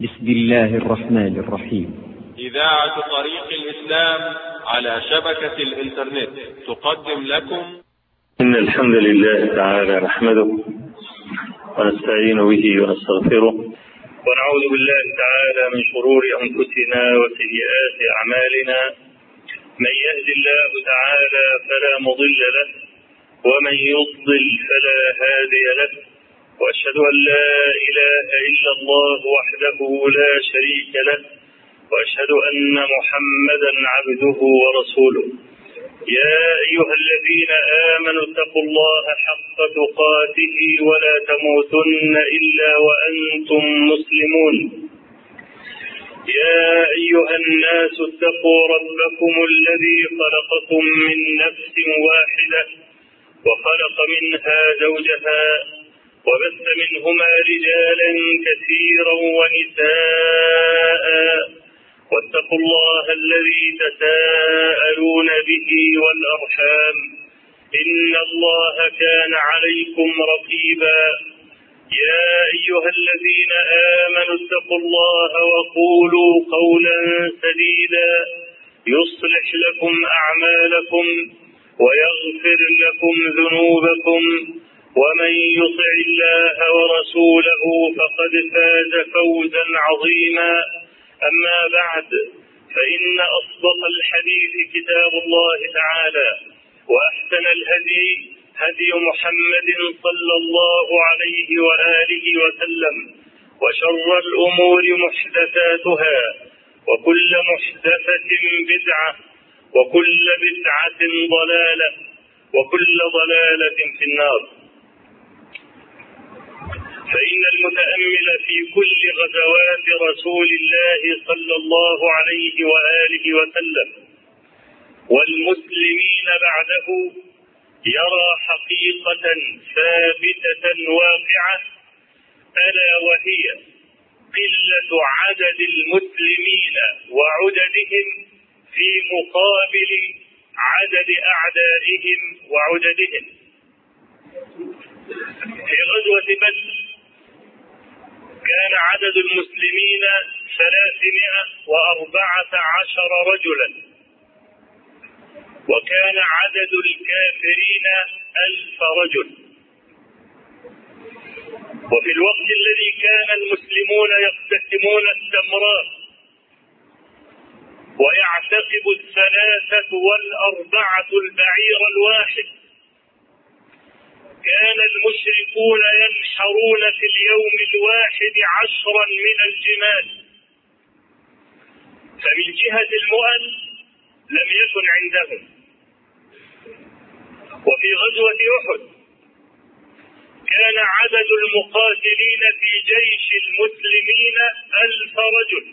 بسم الله الرحمن الرحيم إذاعة طريق الإسلام على شبكة الإنترنت تقدم لكم إن الحمد لله تعالى نحمده ونستعين به ونستغفره ونعوذ بالله تعالى من شرور أنفسنا وسيئات أعمالنا من يهد الله تعالى فلا مضل له ومن يضلل فلا هادي له وأشهد أن لا إله إلا الله وحده لا شريك له وأشهد أن محمدا عبده ورسوله يا أيها الذين آمنوا اتقوا الله حق تقاته ولا تموتن إلا وأنتم مسلمون يا أيها الناس اتقوا ربكم الذي خلقكم من نفس واحدة وخلق منها زوجها وبث منهما رجالا كثيرا ونساء واتقوا الله الذي تساءلون به والأرحام إن الله كان عليكم رقيبا يا أيها الذين آمنوا اتقوا الله وقولوا قولا سديدا يصلح لكم أعمالكم ويغفر لكم ذنوبكم ومن يطع الله ورسوله فقد فاز فوزا عظيما أما بعد فإن أصدق الحديث كتاب الله تعالى وأحسن الهدي هدي محمد صلى الله عليه وآله وسلم وشر الأمور محدثاتها وكل محدثة بدعة وكل بدعة ضلالة وكل ضلالة في النار فإن المتأمل في كل غزوات رسول الله صلى الله عليه وآله وسلم والمسلمين بعده يرى حقيقة ثابتة واقعة ألا وهي قلة عدد المسلمين وعددهم في مقابل عدد أعدائهم وعددهم في غزوة بدر كان عدد المسلمين ثلاثمائة وأربعة عشر رجلا وكان عدد الكافرين ألف رجل وفي الوقت الذي كان المسلمون يقتسمون التمرات ويعتقب الثلاثة والأربعة البعير الواحد كان المشركون ينحرون في اليوم الواحد عشرا من الجمال فمن جهة المؤن لم يكن عندهم وفي غزوة أحد كان عدد المقاتلين في جيش المسلمين ألف رجل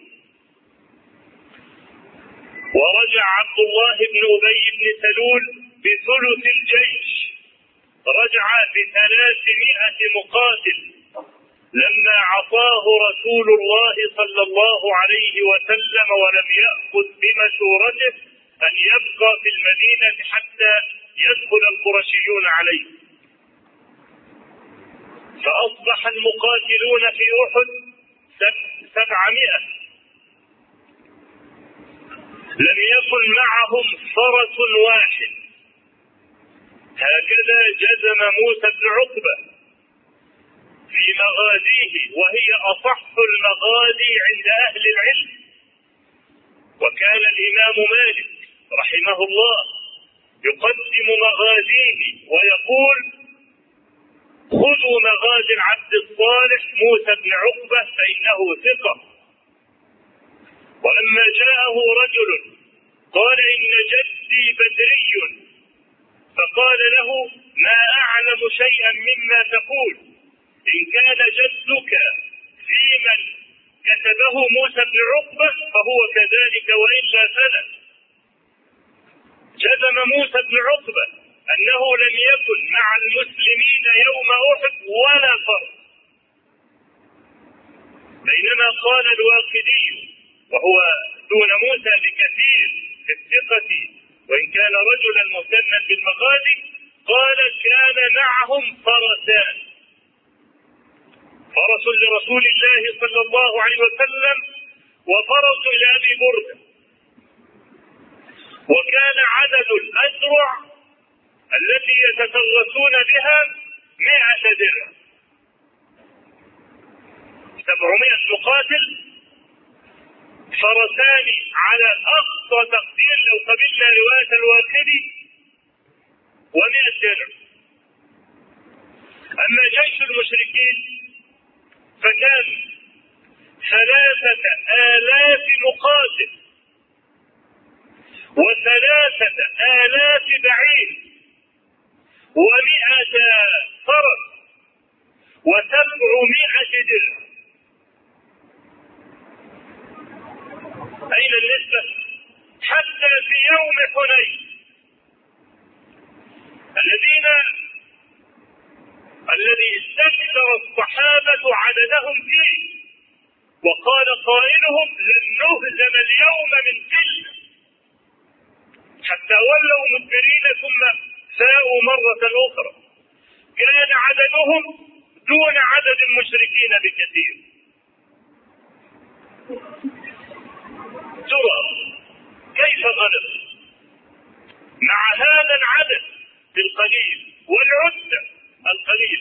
ورجع عبد الله بن أبي بن سلول بثلث الجيش رجع بثلاثمائة مقاتل لما عطاه رسول الله صلى الله عليه وسلم ولم يأخذ بمشورته أن يبقى في المدينة حتى يدخل القرشيون عليه فأصبح المقاتلون في أحد سبعمائة لم يكن معهم فرس واحد هكذا جزم موسى بن عقبة في مغازيه وهي أصح المغازي عند أهل العلم وكان الإمام مالك رحمه الله يقدم مغازيه ويقول خذوا مغازي العبد الصالح موسى بن عقبة فإنه ثقة ولما جاءه رجل قال إن جدي بدري فقال له ما أعلم شيئا مما تقول إن كان جدك في من كتبه موسى بن عقبة فهو كذلك وإلا فلا جزم موسى بن عقبة أنه لم يكن مع المسلمين يوم أحد ولا فرق بينما قال الواقدي وهو دون موسى بكثير في الثقة وإن كان رجلا مهتما بالمغازي قال كان معهم فرسان فرس لرسول الله صلى الله عليه وسلم وفرس لأبي بردة وكان عدد الأزرع التي يتفرسون بها مئة درهم سبعمائة مقاتل فرسان على أقصى تقدير لو قبلنا رواية الواقدي ومئة درهم أما جيش المشركين فكان ثلاثة آلاف مقاتل وثلاثة آلاف بعير ومئة فرس وسبعمائة درهم أين النسبة؟ حتى في يوم حنين الذين الذي استكثر الصحابة عددهم فيه وقال قائلهم لن نهزم اليوم من قلة حتى ولوا مدبرين ثم ساءوا مرة أخرى كان عددهم دون عدد المشركين بكثير ترى كيف غلب مع هذا العدد القليل والعدة القليلة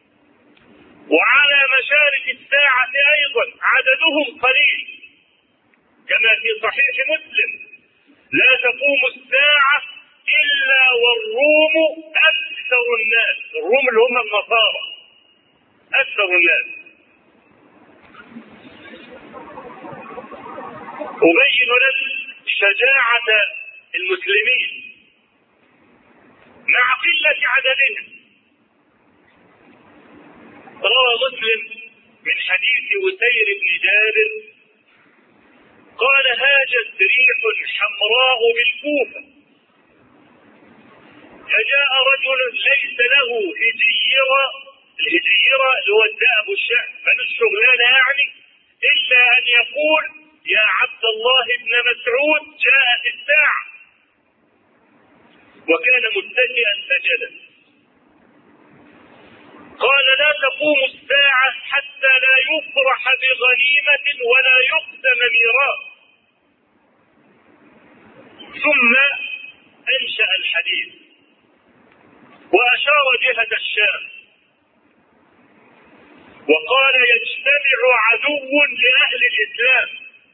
وعلى مشارف الساعة أيضا عددهم قليل كما في صحيح مسلم لا تقوم الساعة إلا والروم أكثر الناس الروم اللي هم النصارى أكثر الناس أبين لك شجاعة المسلمين مع قلة عددهم روى مسلم من حديث وسير بن جابر قال هاجت ريح حمراء بالكوفة فجاء رجل ليس له هجيرة الهجيرة اللي هو الدأب الشأن من الشغلانة يعني إلا أن يقول يا عبد الله بن مسعود جاءت الساعة وكان متكئا سجدا قال لا تقوم الساعة حتى لا يفرح بغنيمة ولا يقدم ميراث ثم أنشأ الحديث وأشار جهة الشام وقال يجتمع عدو لأهل الإسلام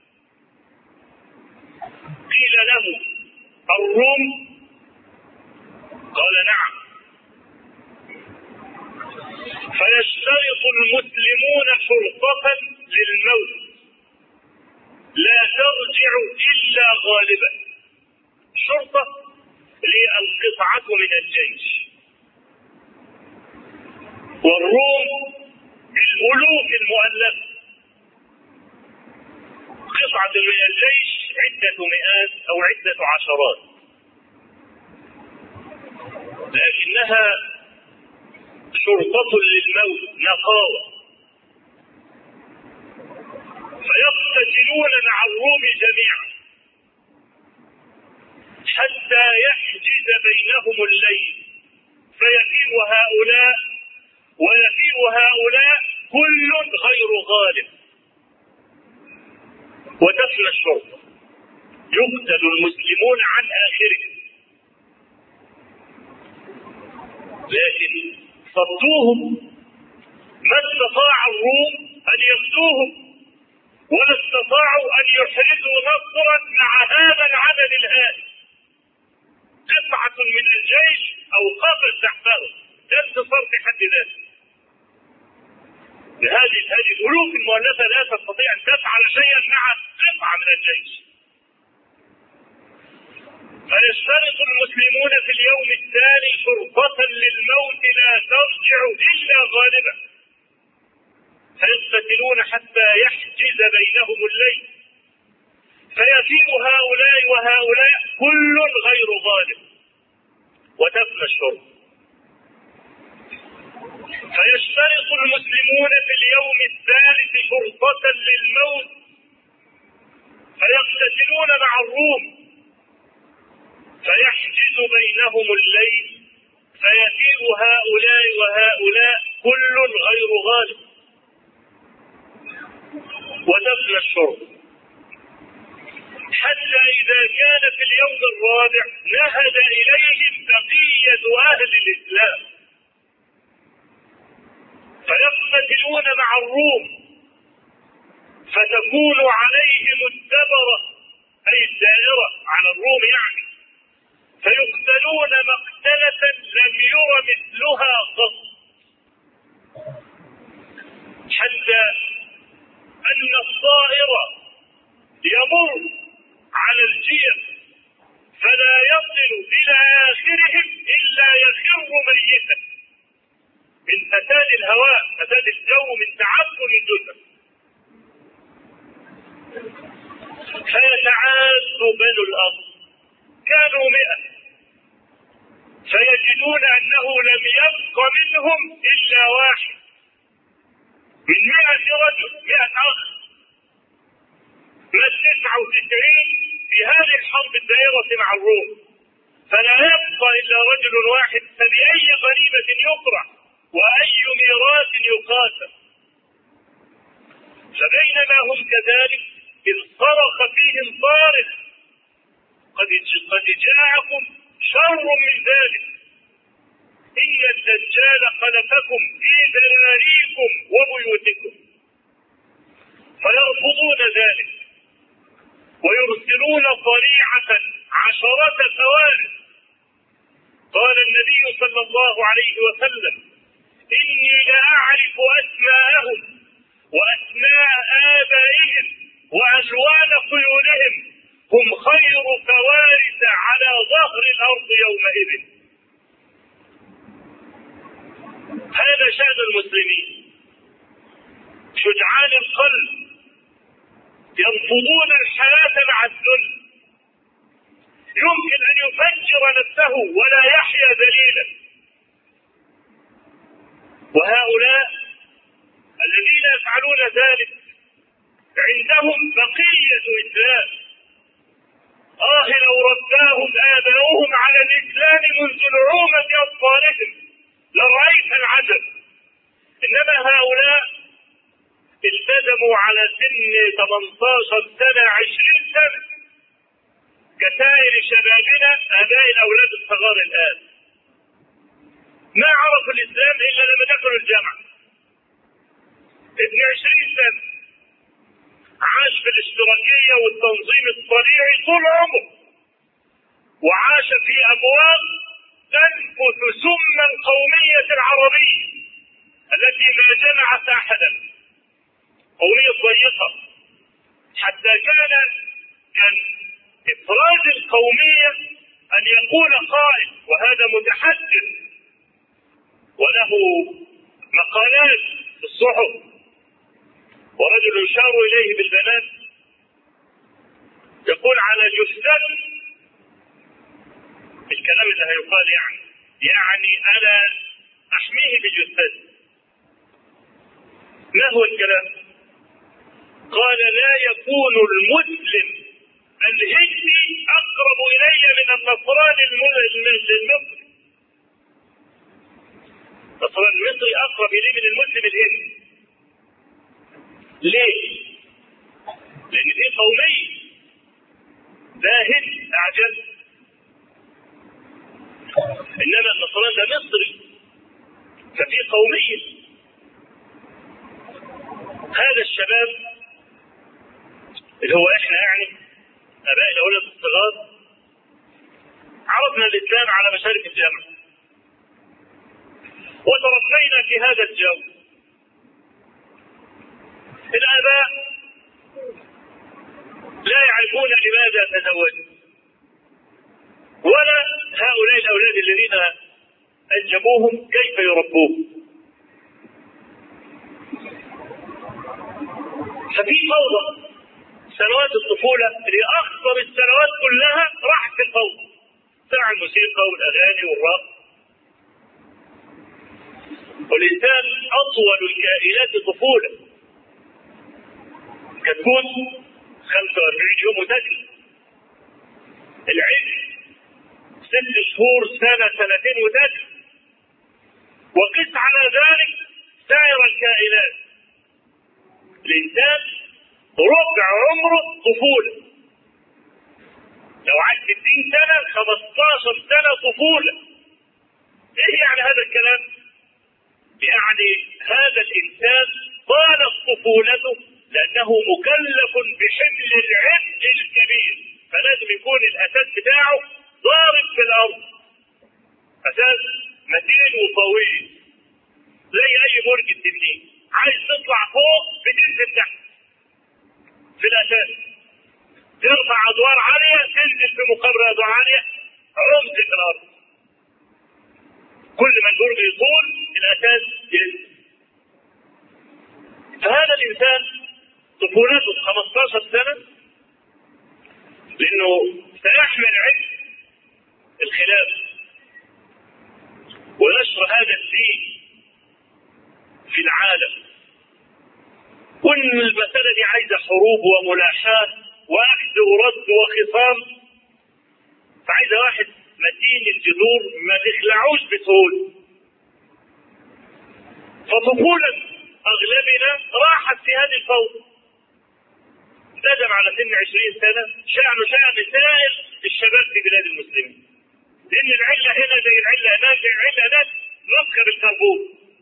قيل له الروم قال نعم فيشترط المسلمون شرطة للموت لا ترجع إلا غالبا شرطة هي القطعة من الجيش والروم بالألوف المؤلفة قطعة من الجيش عدة مئات أو عدة عشرات لكنها شرطة للموت نقاوة فيقتتلون مع الروم جميعا حتى يحجز بينهم الليل فيفيء هؤلاء ويفيء هؤلاء كل غير غالب وتفنى الشرطة يقتل المسلمون عن آخرهم لكن صدوهم ما استطاع الروم أن يصدوهم ولا استطاعوا أن يحرزوا نصرا مع هذا العدد الهائل قطعة من الجيش أوقفت تحته ده انتصار في حد ذاته بهذه هذه الألوف المؤلفة لا تستطيع أن تفعل شيئا مع قطعة من الجيش فيشترط المسلمون في اليوم الثاني شرطة للموت لا ترجع إلا غالبا فيقتتلون حتى يحجز بينهم الليل فيفيء هؤلاء وهؤلاء كل غير غالب وتفنى الشرطة فيشترط المسلمون في اليوم الثالث شرطة للموت فيقتتلون مع الروم فيحجز بينهم الليل فيفيء هؤلاء وهؤلاء كل غير غالب ودفن الشرب حتى إذا كان في اليوم الرابع نهد إليهم بقية أهل الإسلام فيقتتلون مع الروم فتكون عليهم الدبرة أي الدائرة على الروم يعني فيقتلون مقتلة لم ير مثلها قط حتى أن الطائر يمر على الجير فلا يصل إلى آخرهم إلا يخر ميتا من فساد الهواء فساد الجو من تعفن الجثث فيتعاز بنو الأرض كانوا مئة فيجدون أنه لم يبق منهم إلا واحد من مئة رجل مئة أخ من تسعة وتسعين في هذه الحرب الدائرة مع الروم فلا يبقى إلا رجل واحد فبأي غريبة يقرأ وأي ميراث يقاسم فبينما هم كذلك إذ صرخ فيهم صارخ قد قد جاءكم شر من ذلك إن الدجال خلفكم في ذراريكم وبيوتكم فيرفضون ذلك ويرسلون طليعة عشرة فوارس قال النبي صلى الله عليه وسلم إني لأعرف أسماءهم وأسماء آبائهم وألوان خيولهم هم خير فوارس على ظهر الأرض يومئذ هذا شأن المسلمين شجعان القلب يرفضون الحياة مع الذل يمكن أن يفجر نفسه ولا يحيا ذليلا وهؤلاء الذين يفعلون ذلك عندهم بقية إسلام آه لو رباهم آباؤهم على الإسلام منذ نعومة أطفالهم لرأيت العجب إنما هؤلاء التزموا على سن 18 سنة 20 سنة كسائر شبابنا آباء الأولاد الصغار الآن ما عرفوا الإسلام إلا لما دخلوا الجامعة ابن 20 سنة عاش في الاشتراكية والتنظيم الطبيعي طول عمره وعاش في أبواب تنفث سم القومية العربية التي ما جمعت أحدا قومية ضيقة حتى كان كان إفراد القومية أن يقول قائل وهذا متحدث وله مقالات في الصحف ورجل يشار إليه بالبنات يقول على جثة الكلام اللي هيقال يعني يعني أنا أحميه بجثتي ما هو الكلام قال لا يكون المسلم الهندي أقرب إلي من النصراني المصري النصراني المصري أقرب إلي من المسلم الهندي ليه؟ لأن في قومية ده هند أعجب إنما النصراني ده مصري ففي قومية هذا الشباب اللي هو احنا يعني اباء الاولاد الصغار عرفنا الاسلام على مشارف الجامعه وتربينا في هذا الجو الاباء لا يعرفون لماذا تزوجوا ولا هؤلاء الاولاد الذين انجبوهم كيف يربوهم ففي فوضى سنوات الطفولة اللي أخطر السنوات كلها راحت في الفوضى سمع الموسيقى والأغاني والرقص والإنسان أطول الكائنات طفولة كتكوت 45 يوم وتجري العلم ست شهور سنة سنتين وتجري وقس على ذلك سائر الكائنات الإنسان ربع عمره طفولة لو عايز 60 سنة 15 سنة طفولة ايه يعني هذا الكلام؟ يعني هذا الإنسان طالت طفولته لأنه مكلف بحمل العبء الكبير فلازم يكون الأساس بتاعه ضارب في الأرض أساس متين وطويل زي أي برج التنين عايز تطلع فوق بتنزل تحت في الأساس ترفع أدوار عالية تنزل في مقابل أدوار عالية عمق في الأرض كل ما البرج يطول الأساس ينزل فهذا الإنسان طفولته 15 سنة لأنه سيحمل عبء الخلافة ونشر هذا الدين في العالم كل المسألة دي عايزة حروب وملاحاة وأخذ ورد وخصام فعايزة واحد متين الجذور ما تخلعوش بسهولة فطفولة أغلبنا راحت في هذه الفوضى ندم على سن 20 سنة شأنه شأن سائر الشباب في بلاد المسلمين لأن العلة هنا زي العلة هناك زي العلة هناك نسخة بالكربون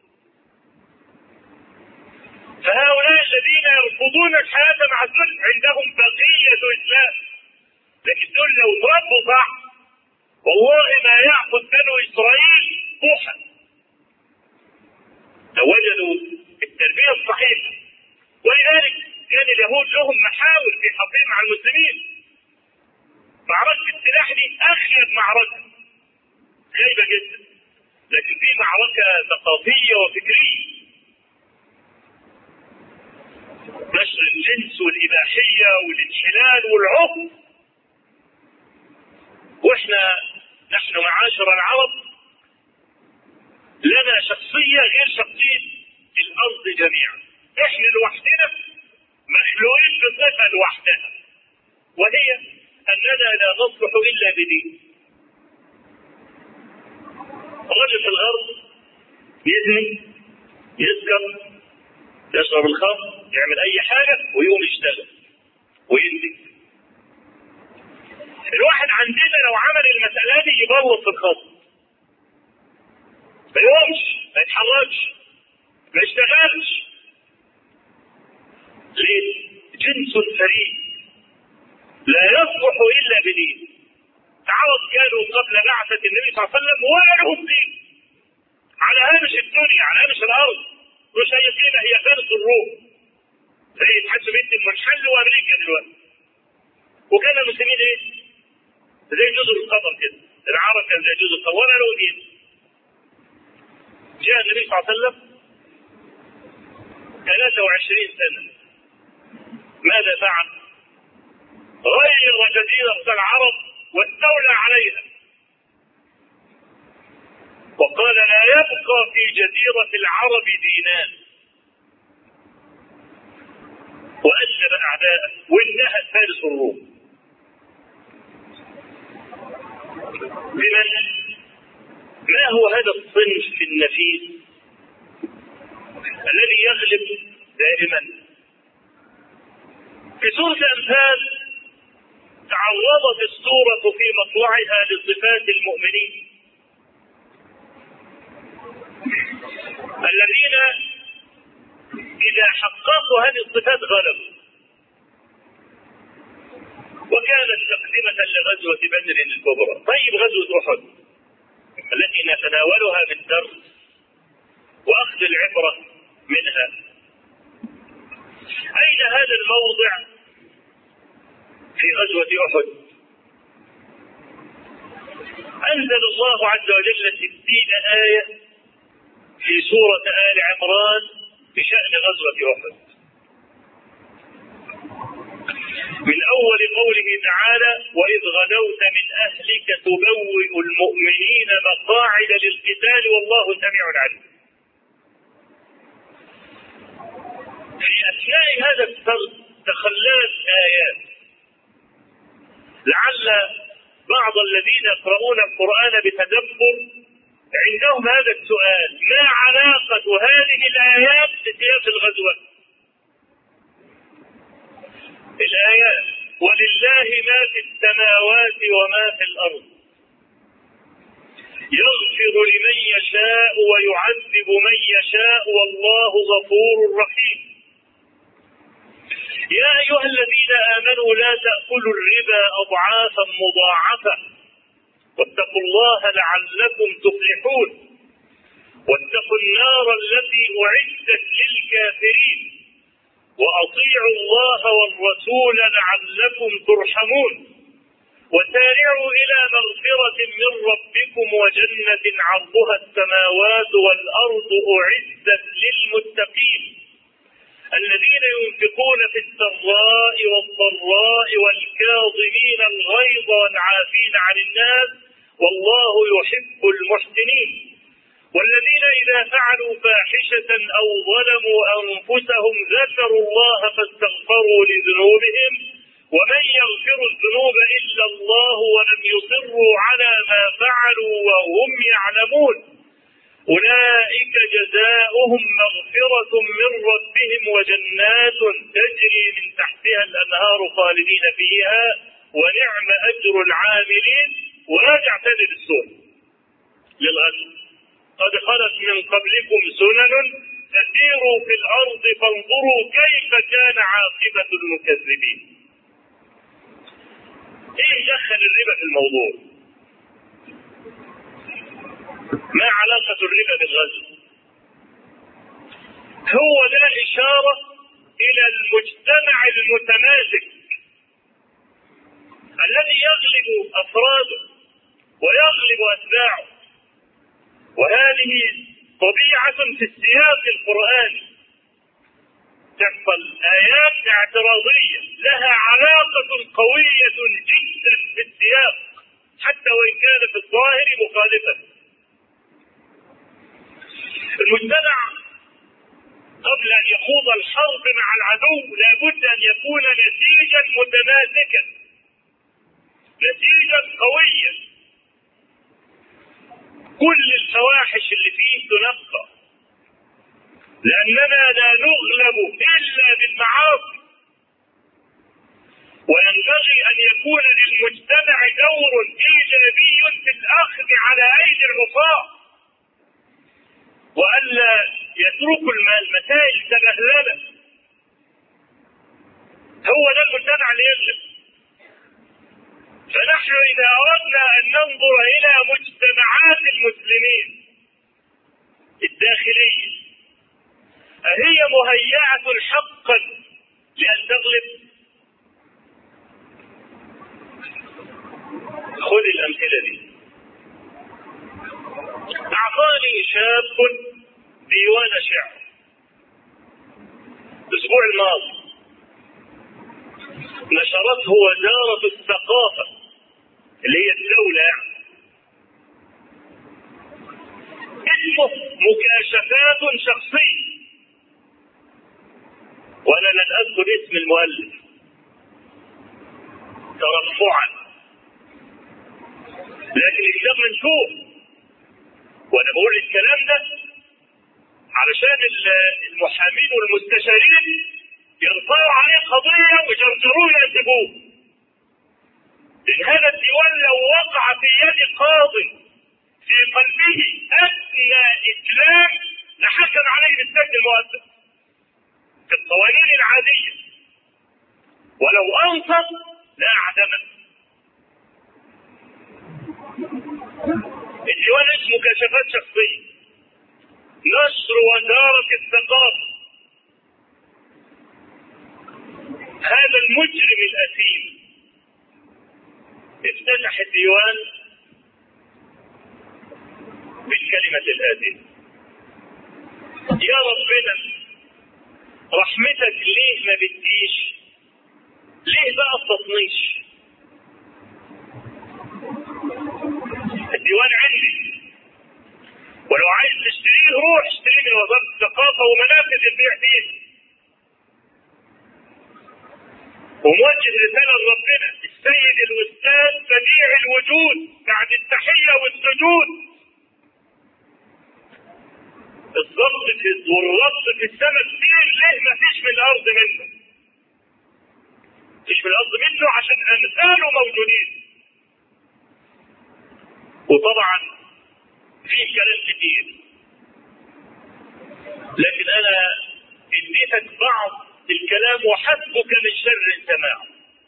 فهؤلاء الذين يرفضون الحياة مع الذل عندهم بقية إسلام لكن دول لو تربوا صح والله ما يأخذ بنو إسرائيل بوحا لو وجدوا التربية الصحيحة ولذلك كان اليهود لهم محاور في حربهم مع المسلمين معركة السلاح دي أخيب معركة غريبة جدا لكن في معركة ثقافية وفكرية نشر الجنس والإباحية والانحلال والعقد واحنا نحن معاشر العرب لنا شخصية غير شخصية الأرض جميعا احنا لوحدنا مخلوقين بصفة لوحدها وهي أننا لا نصلح إلا بدين الرجل في الغرب يزني يسكر يشرب الخمر يعمل أي حاجة ويقوم يشتغل وينتج الواحد عندنا لو عمل المسألة دي يبوظ في الخط ما يقومش ما يتحركش ما يشتغلش ليه؟ جنس فريد لا يصلح إلا بدين تعرض كانوا قبل بعثة النبي صلى الله عليه وسلم ولا لهم دين على هامش الدنيا على هامش الأرض مش أي قيمة هي فارس الروم زي تحس بنت المنحل وأمريكا دلوقتي وكان المسلمين إيه؟ زي جزر القمر كده العرب كان زي جزر القمر ولا له دين جاء النبي صلى الله عليه وسلم 23 سنة ماذا فعل؟ غير جزيرة العرب واستولى عليها وقال لا يبقى في جزيرة العرب دينان وأجلب أعداءه وانتهت فارس الروم بمن ما هو هذا الصنف النفيس الذي يغلب دائما في سورة الأنفال تعرضت السورة في مطلعها لصفات المؤمنين الذين إذا حققوا هذه الصفات غلبوا وكانت تقدمة لغزوة بدر الكبرى طيب غزوة أحد التي نتناولها بالدرس وأخذ العبرة منها أين هذا الموضع في غزوة أحد أنزل الله عز وجل ستين آية في سورة آل عمران بشأن غزوة أحد من أول قوله تعالى وإذ غدوت من أهلك تبوئ المؤمنين مقاعد للقتال والله سميع عليم في أثناء هذا السرد تخللت آيات لعل بعض الذين يقرؤون القرآن بتدبر عندهم هذا السؤال ما علاقة هذه الآيات بسياق الغزوة الآيات ولله ما في السماوات وما في الأرض يغفر لمن يشاء ويعذب من يشاء والله غفور رحيم يا أيها الذين آمنوا لا تأكلوا الربا أضعافا مضاعفة واتقوا الله لعلكم تفلحون واتقوا النار التي أعدت للكافرين وأطيعوا الله والرسول لعلكم ترحمون وسارعوا إلى مغفرة من ربكم وجنة عرضها السماوات والأرض أعدت للمتقين الذين ينفقون في السراء والضراء والكاظمين الغيظ والعافين عن الناس والله يحب المحسنين والذين إذا فعلوا فاحشة أو ظلموا أنفسهم ذكروا الله فاستغفروا لذنوبهم ومن يغفر الذنوب إلا الله ولم يصروا على ما فعلوا وهم يعلمون أولئك جزاؤهم مغفرة من ربهم وجنات تجري من تحتها الأنهار خالدين فيها ونعم أجر العاملين وراجع تاني للسورة للغزو قد خلت من قبلكم سنن فسيروا في الأرض فانظروا كيف كان عاقبة المكذبين ايه دخل الربا في الموضوع ما علاقة الربا بالغزو هو ده إشارة إلى المجتمع المتماسك الذي يغلب أفراده ويغلب أتباعه وهذه طبيعة في السياق القرآني تحصل آيات اعتراضية لها علاقة قوية جدا بالسياق حتى وإن كان في الظاهر مخالفا المجتمع قبل أن يخوض الحرب مع العدو لابد أن يكون نسيجا متماسكا نسيجا قويا كل الفواحش اللي فيه تنقى لأننا لا نغلب إلا بالمعاصي وينبغي أن يكون للمجتمع دور إيجابي في الأخذ على أيدي العصاة وألا يتركوا المسائل تبهللة هو ده المجتمع اللي يغلب فنحن إذا أردنا أن ننظر إلى مجتمعات المسلمين الداخلية أهي مهيئة حقا لأن تغلب خذ الأمثلة دي أعطاني شاب ديوان شعر الأسبوع الماضي نشرته وزارة الثقافة اللي هي الدولة يعني اسمه مكاشفات شخصية وأنا لن أذكر اسم المؤلف ترفعا لكن الكتاب منشور وأنا بقول الكلام ده علشان المحامين والمستشارين يرفعوا عليه قضية ويجرجروه يسيبوه. إن هذا الديوان لو وقع في يد قاض في قلبه أدنى إسلام لحكم عليه بالسجن المؤبد. في القوانين العادية. ولو أنصت لأعدمه. الديوان اسمه كشفات شخصية. نشر وزارة الثقافة هذا المجرم الأثيم افتتح الديوان بالكلمة الآتية يا ربنا رحمتك ليه ما بديش ليه بقى التطنيش الديوان عندي ولو عايز تشتريه روح اشتريه من وزارة الثقافة ومنافذ البيع فيه وموجه رسالة لربنا السيد الأستاذ بديع الوجود بعد التحية والسجود الضبط في والربط في السماء كتير ليه ما فيش من الأرض منه مش بالقصد منه عشان امثاله موجودين وطبعا في كلام كتير لكن انا اديتك بعض الكلام وحسبك من شر سماعه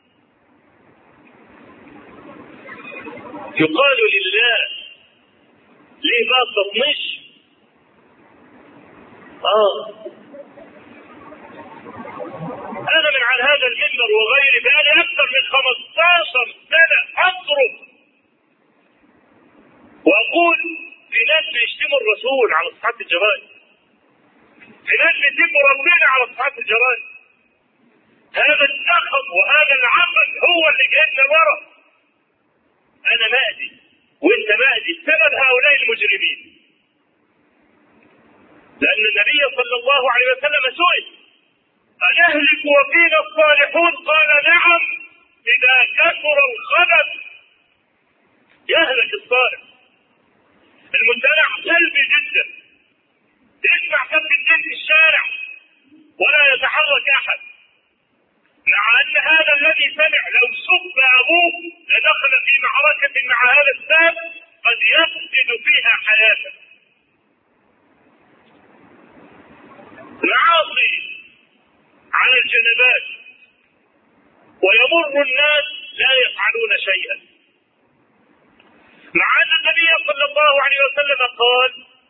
يقال لله ليه ما تطنش اه انا من على هذا المنبر وغيري بقالي اكثر من 15 سنه اضرب واقول في ناس بيشتموا الرسول على صفحات الجرائد في ناس بيسبوا ربنا على صفحات الجرائد هذا النخب وهذا العمل هو اللي جايبنا ورا انا مأذي وانت مأذي بسبب هؤلاء المجرمين لان النبي صلى الله عليه وسلم سئل أنهلك وفينا الصالحون قال نعم إذا كثر الخبث يهلك الصالح المجتمع سلبي جدا يسمع سب الدين في الشارع ولا يتحرك أحد مع أن هذا الذي سمع لو سب أبوه لدخل في معركة مع هذا الساب قد يفسد فيها حياته معاصي على الجنبات ويمر الناس لا يفعلون شيئا مع ان النبي صلى الله عليه وسلم قال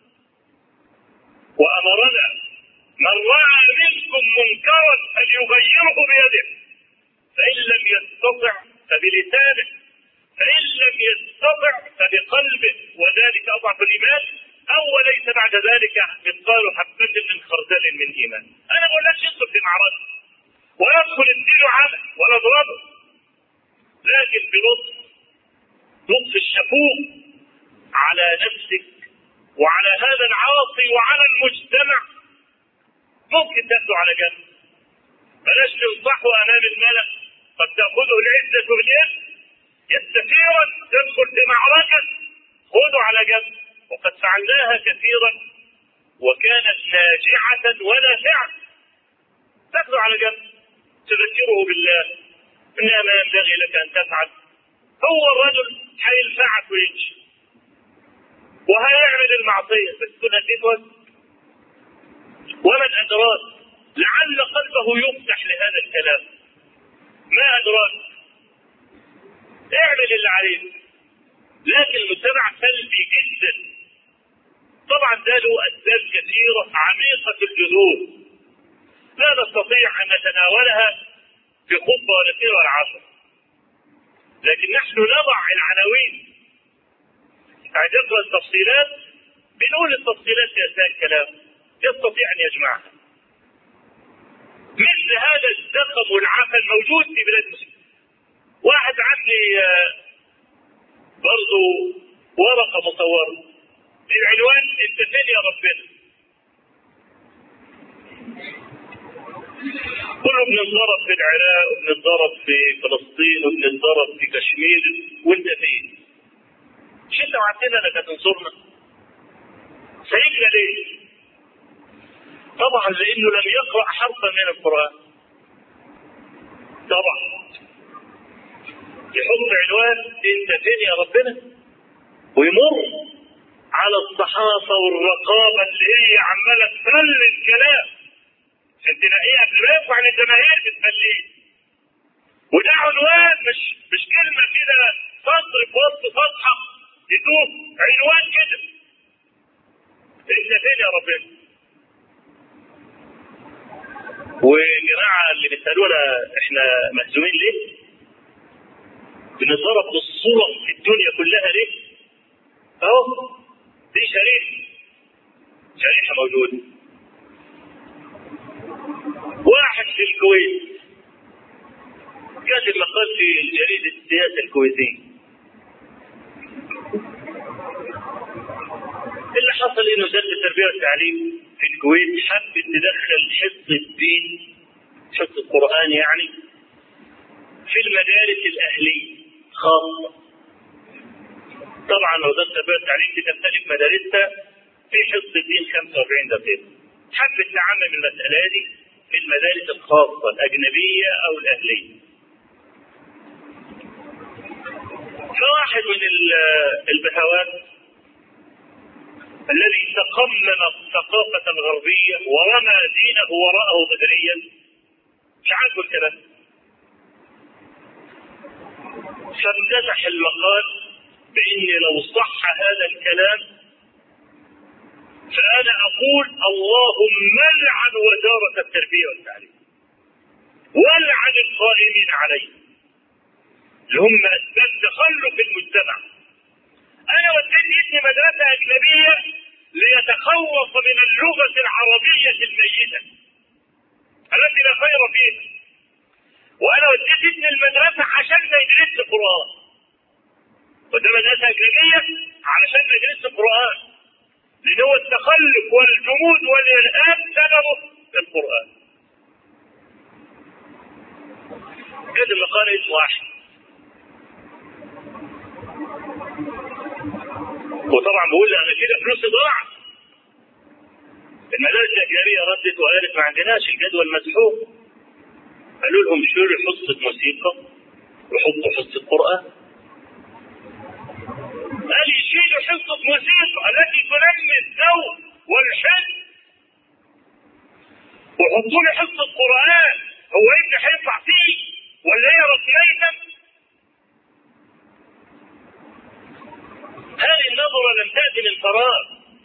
وامرنا من راى منكم منكرا فليغيره بيده فان لم يستطع فبلسانه فان لم يستطع فبقلبه وذلك اضعف الايمان او وليس بعد ذلك مثقال حبه من خردل من ايمان انا بقول لك يدخل في معركه ويدخل اديله عمل ولا اضربه لكن بلطف لطف الشفوق على نفسك وعلى هذا العاصي وعلى المجتمع ممكن تاخده على جنب بلاش تنصحه امام الملأ قد تاخذه العزه بالاثم يستثيرا تدخل في معركه خذه على جنب وقد فعلناها كثيرا وكانت ناجعه ونافعه تاخذه على جنب تذكره بالله انها ما ينبغي لك ان تفعل هو الرجل هينفعك ويمشي وهيعمل المعصيه بس كنا تدوس ومن ادراك لعل قلبه يفتح لهذا الكلام ما ادراك اعمل اللي عليك لكن المجتمع سلبي جدا طبعا ده له اسباب كثيره عميقه الجذور لا نستطيع ان نتناولها في خطبه ولا اثنين ولا عشر لكن نحن نضع العناوين بعد يقرا التفصيلات بنقول التفصيلات في اثناء الكلام يستطيع ان يجمعها مثل هذا الزخم والعفن موجود في بلاد المسلمين واحد عندي برضه ورقه مصوره العنوان انت فين يا ربنا كله بنتضرب في العراق وبنتضرب في فلسطين وبنتضرب في كشمير وانت فين؟ مش انت وعدتنا انك هتنصرنا؟ سيدنا ليه؟ طبعا لانه لم يقرا حرفا من القران. طبعا يحط عنوان انت فين يا ربنا؟ ويمر على الصحافه والرقابه اللي هي عماله تفلت كلام عشان تلاقيه قبل ما يطلع للجماهير بتخليه وده عنوان مش مش كلمه كده سطر في وسط صفحه يدوب عنوان كده انت فين يا ربنا والجماعه اللي بيسالونا احنا مهزومين ليه؟ بنضرب بالصوره في الدنيا كلها ليه؟ اهو دي شريحه شريحه موجوده واحد في الكويت كاتب مقال في جريدة السياسة الكويتية اللي حصل انه وزارة التربية والتعليم في الكويت حبت تدخل حفظ الدين حفظ القرآن يعني في المدارس الأهلية خاصة طبعا وزارة التربية والتعليم بتمتلك مدارسها في حفظ الدين 45 دقيقة حبت تعمم المسألة دي في المدارس الخاصة الأجنبية أو الأهلية واحد من ال- البهوات الذي تقمم الثقافة الغربية ورمى دينه وراءه ظهريا مش عاجبه الكلام فامتدح المقال بإن لو صح هذا الكلام فأنا أقول اللهم العن وزارة التربية والتعليم والعن القائمين عليه اللي هم أسباب تخلف المجتمع أنا وديت ابني مدرسة أجنبية ليتخوف من اللغة العربية الميتة التي لا خير فيها وأنا وديت ابني المدرسة عشان ما يدرسش قرآن وده مدرسة أجنبية علشان ما يدرسش قرآن لأن هو التخلف والجمود والإرهاب سببه القرآن كده مقال اسمه واحد وطبعا بقول انا كده فلوسي ضاعت المدارس الاجنبيه ردت وقالت ما عندناش الجدول مسحوق قالوا لهم شيلوا حصه موسيقى وحطوا حصه قران قال يشيلوا حصه موسيقى التي تنمي الذوق والحس وحطوا لي حصه قران هو ابني هيطلع فيه ولا هي رسميه هذه النظرة لم تأتي من فراغ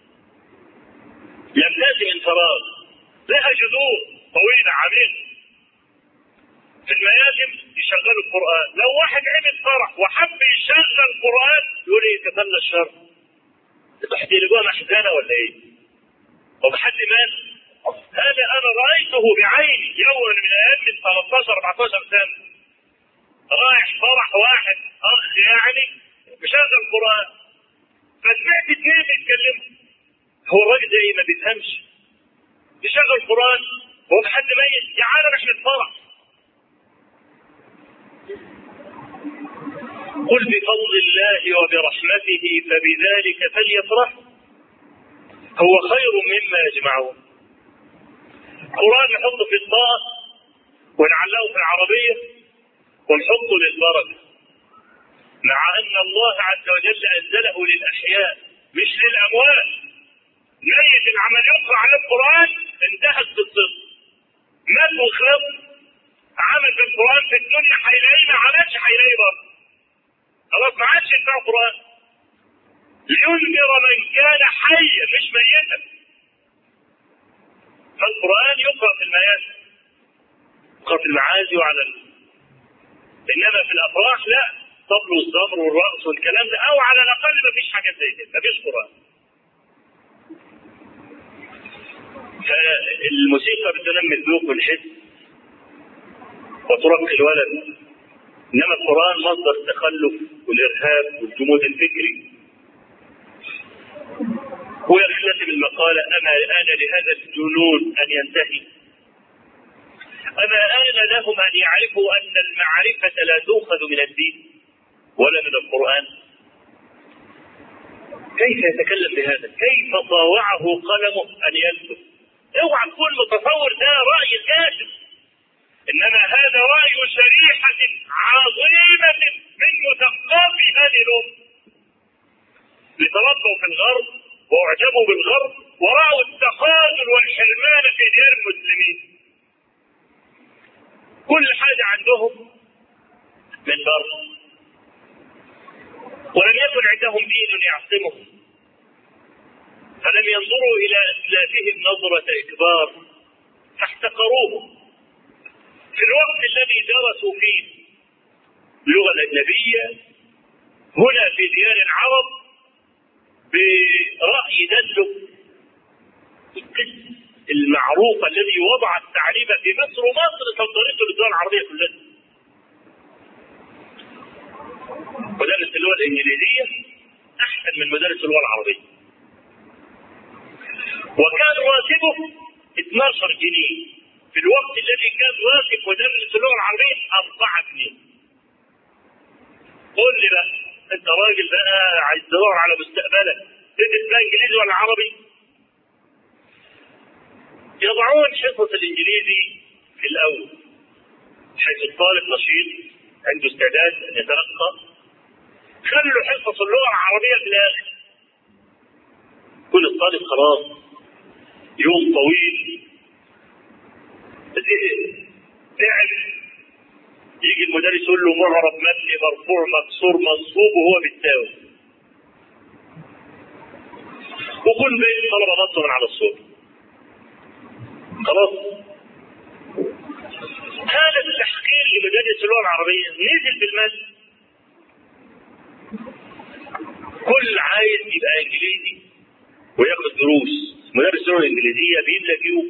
لم تأتي من فراغ لها جذور طويلة عميقة في المياتم يشغلوا القرآن لو واحد عمل فرح وحب يشغل القرآن يقول ايه تفنى الشر تحتلجوها محزنة ولا ايه طب حد مات هذا انا رأيته بعيني يوم من ايام من 13 14 سنة رايح فرح واحد اخ يعني مشغل قرآن فسمعت اثنين بيتكلموا هو الراجل ده ايه ما بيفهمش يشغل قران هو حد ميت يا عالم احنا الفرح قل بفضل الله وبرحمته فبذلك فليفرح هو خير مما يجمعون القرآن نحطه في الطاقة ونعلقه في العربية ونحطه للبركة مع أن الله عز وجل أنزله للأحياء مش للأموات ميت العمل يقرأ على القرآن انتهت بالصدق مات وخلص عمل في القرآن في الدنيا هيلاقيه ما عملش هيلاقيه برضه خلاص ما عادش ينفع القرآن لينذر من كان حيا مش ميتا فالقرآن يقرأ في المياسر يقرأ في المعازي وعلى ال... إنما في الأفراح لا الطبل والزمر والرقص والكلام ده او على الاقل ما فيش حاجه زي كده ما فيش قران فالموسيقى بتنمي الذوق والحس وترقي الولد انما القران مصدر التخلف والارهاب والجمود الفكري ويختتم المقالة أما آن لهذا الجنون أن ينتهي أما آن لهم أن يعرفوا أن المعرفة لا تؤخذ من الدين ولا من القرآن كيف يتكلم بهذا كيف طاوعه قلمه أن يكتب اوعى تكون متصور ده رأي كاتب إنما هذا رأي شريحة عظيمة من مثقفي هذه الأمة لتربوا في الغرب واعجبوا بالغرب ورأوا التخاذل والحرمان في ديار المسلمين كل حاجة عندهم من بره ولم يكن عندهم دين يعصمهم فلم ينظروا إلى أسلافهم نظرة إكبار فاحتقروه في الوقت الذي درسوا فيه اللغة الأجنبية هنا في ديار العرب برأي دله القس المعروف الذي وضع التعليم في مصر ومصر سلطنته للدول العربية كلها مدرس اللغة الإنجليزية أحسن من مدرس اللغة العربية وكان راتبه 12 جنيه في الوقت الذي كان راتب مدرس اللغة العربية 4 جنيه قول لي بقى انت راجل بقى عايز تدور على مستقبلك تدرس بقى انجليزي ولا عربي يضعون حصة الانجليزي في الاول حيث الطالب نشيط عنده استعداد ان يتلقى خلوا حصص اللغة العربية في الآخر كل الطالب خلاص يوم طويل تعب يجي المدرس يقول له معرب مبني مرفوع مكسور منصوب وهو بالتاوي وكل بين الطلبه نطوا من على الصوت خلاص هذا التحقير لمدرس اللغه العربيه نزل بالمد كل عايز يبقى انجليزي وياخد دروس مدرس اللغه الانجليزيه بيملى كيو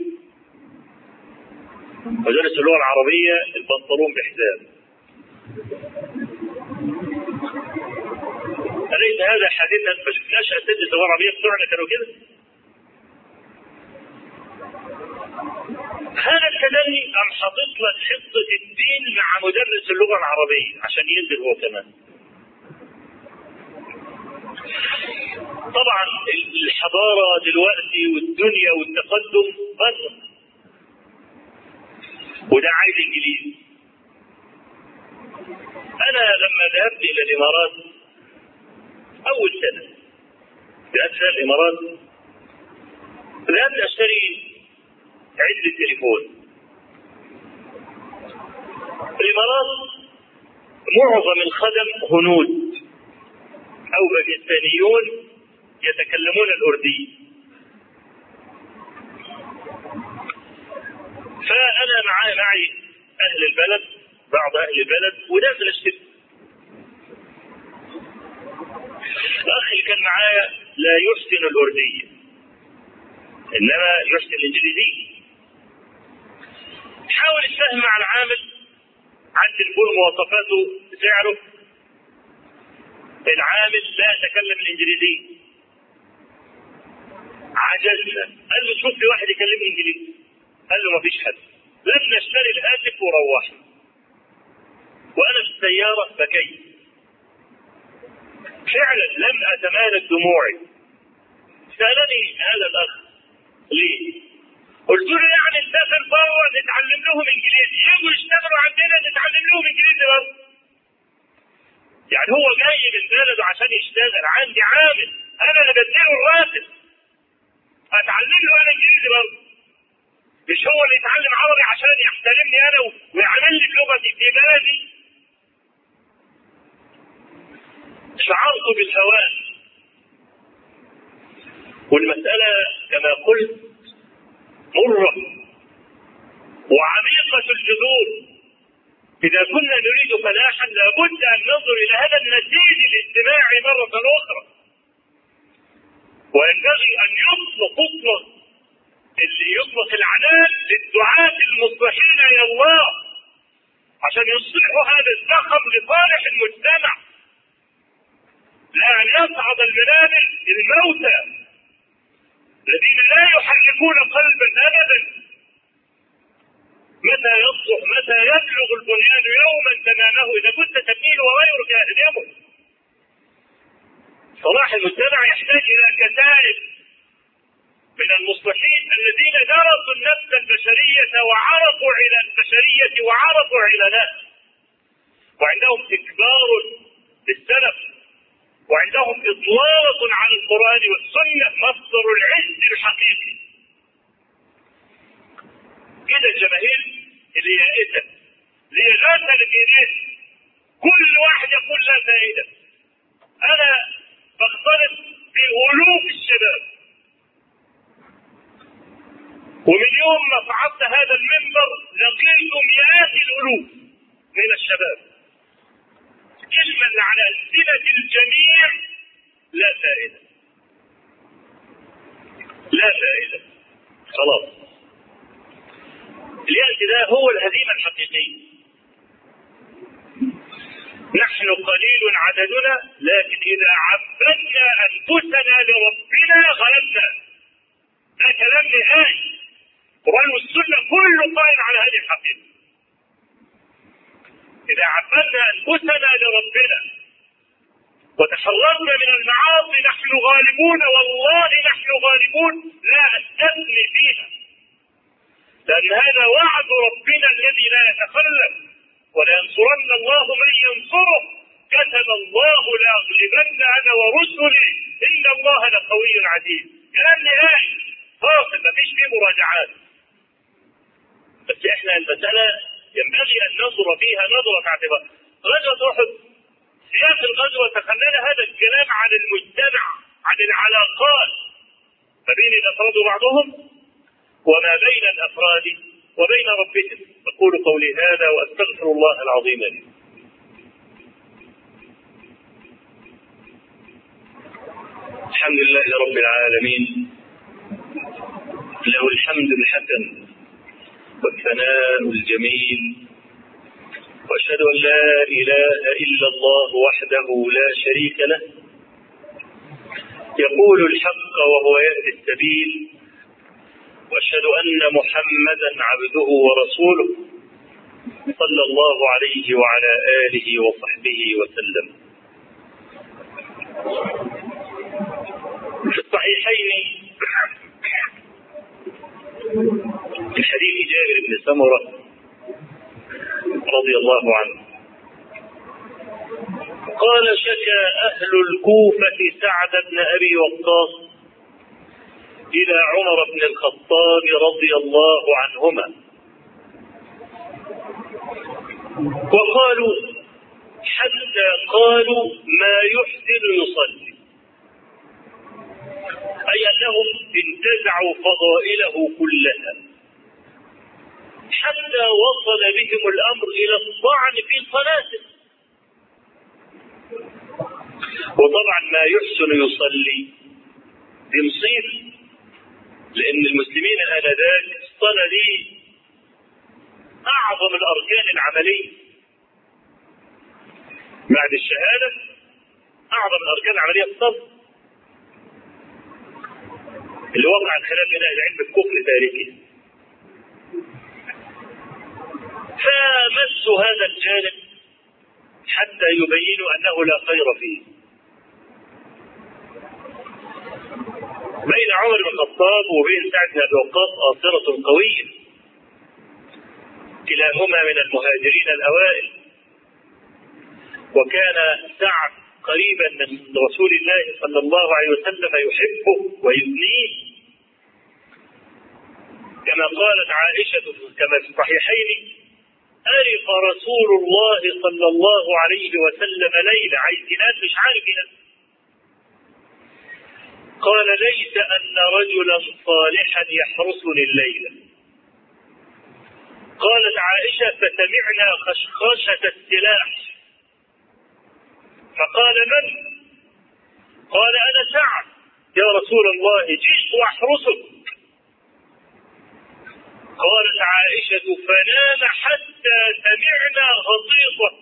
مدرس اللغه العربيه البنطلون بحزام أليس هذا حديثا ما شفناش أساتذة اللغة العربية بتوعنا كانوا كده؟ هذا التدني أم حاطط لك حصة الدين مع مدرس اللغة العربية عشان ينزل هو كمان. طبعا الحضارة دلوقتي والدنيا والتقدم بره وده عايز انجليزي انا لما ذهبت الى الامارات اول سنه ذهبت الى الامارات ذهبت اشتري عدة تليفون الامارات معظم الخدم هنود او باكستانيون يتكلمون الاردية فانا معي معي اهل البلد بعض اهل البلد وداخل اشتري الاخ اللي كان معايا لا يحسن الاردية انما يحسن الانجليزية حاول الفهم مع العامل عن تليفون مواصفاته سعره العامل لا يتكلم الانجليزية عجزنا قال له شوف لي واحد يكلمني انجليزي قال له ما فيش حد لم نشتري الهاتف وروحنا وانا في السياره بكيت فعلا لم اتمالك دموعي سالني هذا الاخ ليه؟ قلت له يعني نسافر بره نتعلم لهم انجليزي يجوا يشتغلوا عندنا نتعلم لهم انجليزي برضه يعني هو جاي من بلده عشان يشتغل عندي عامل انا اللي بديله الراتب اتعلم له انا انجليزي برضه مش هو اللي يتعلم عربي عشان يحترمني انا ويعمل لي بلغتي في بلدي شعرت بالهوان والمسألة كما قلت مرة وعميقة الجذور إذا كنا نريد فلاحا لابد أن ننظر إلى هذا النسيج الاجتماعي مرة أخرى وينبغي أن يطلق تطلق اللي يطلق العنان للدعاة المصلحين إلى الله عشان يصلحوا هذا الزخم لصالح المجتمع لا أن يصعد المنابر الموتى الذين لا يحركون قلبا أبدا متى يصلح متى يبلغ البنيان يوما تمامه إذا كنت تبنيه وغيرك يهدمه صلاح المجتمع يحتاج إلى كتائب من المصلحين الذين درسوا النفس البشرية وعرفوا إلى البشرية وعرفوا علناء وعندهم إكبار بالسلف وعندهم إطلالة على القرآن والسنة مصدر العز الحقيقي كده الجماهير اللي يائسة اللي غسل بإيديه كل واحد يقول لا فائدة أنا بختلط بألوف الشباب ومن يوم ما صعدت هذا المنبر لقيت مئات الألوف من الشباب كلمة على ألسنة الجميع لا فائدة لا فائدة خلاص اليأس ده هو الهزيمة الحقيقية نحن قليل عددنا لكن إذا عبدنا أنفسنا لربنا غلبنا ده كلام نهائي القرآن والسنة كله قائم على هذه الحقيقة إذا عبدنا أنفسنا لربنا وتحررنا من المعاصي نحن غالبون والله نحن غالبون لا أستثني فيها لأن هذا وعد ربنا الذي لا يتخلف ولينصرن الله من ينصره كتب الله لأغلبن اعتبار غزوة أحد سياق الغزوة تخلل هذا الكلام عن المجتمع عن العلاقات ما بين الأفراد وبعضهم وما بين الأفراد وبين ربهم أقول قولي هذا وأستغفر الله العظيم لي الحمد لله رب العالمين له الحمد الحسن والثناء الجميل واشهد ان لا اله الا الله وحده لا شريك له يقول الحق وهو يهدي السبيل واشهد ان محمدا عبده ورسوله صلى الله عليه وعلى اله وصحبه وسلم في الصحيحين من حديث جابر بن سمرة رضي الله عنه قال شكى أهل الكوفة سعد بن أبي وقاص إلى عمر بن الخطاب رضي الله عنهما وقالوا حتى قالوا ما يحسن يصلي أي أنهم انتزعوا فضائله كلها حتى وصل بهم الأمر إلى الطعن في صلاته وطبعا ما يحسن يصلي دي مصيبة لأن المسلمين آنذاك الصلاة دي أعظم الأركان العملية بعد الشهادة أعظم الأركان العملية الصبر اللي وقع الخلاف بين اهل العلم الكفر تاركه فمسوا هذا الجانب حتى يبينوا انه لا خير فيه بين عمر بن الخطاب وبين سعد بن ابي وقاص آثرة قوية كلاهما من المهاجرين الأوائل وكان سعد قريبا من رسول الله صلى الله عليه وسلم يحبه ويثنيه كما قالت عائشة كما في الصحيحين أرق رسول الله صلى الله عليه وسلم ليلة عايز ينام مش عارف ينام قال ليس أن رجلا صالحا يحرسني الليلة قالت عائشة فسمعنا خشخشة السلاح فقال من قال أنا سعد يا رسول الله جئت أحرسك قالت عائشة فنام حتى سمعنا غطيطة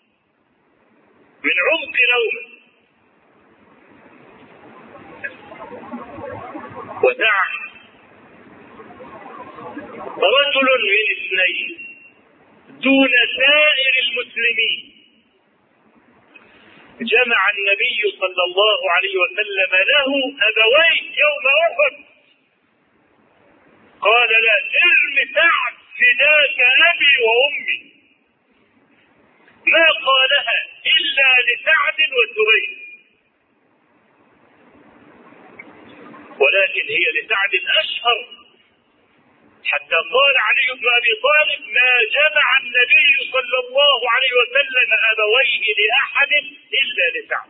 من عمق نومه وسعد رجل من اثنين دون سائر المسلمين جمع النبي صلى الله عليه وسلم له أبويه يوم أحد قال لا ارم سعد فداك أبي وأمي ما قالها إلا لسعد وزبير ولكن هي لسعد أشهر حتى قال علي بن ابي طالب ما جمع النبي صلى الله عليه وسلم ابويه لاحد الا لسعد.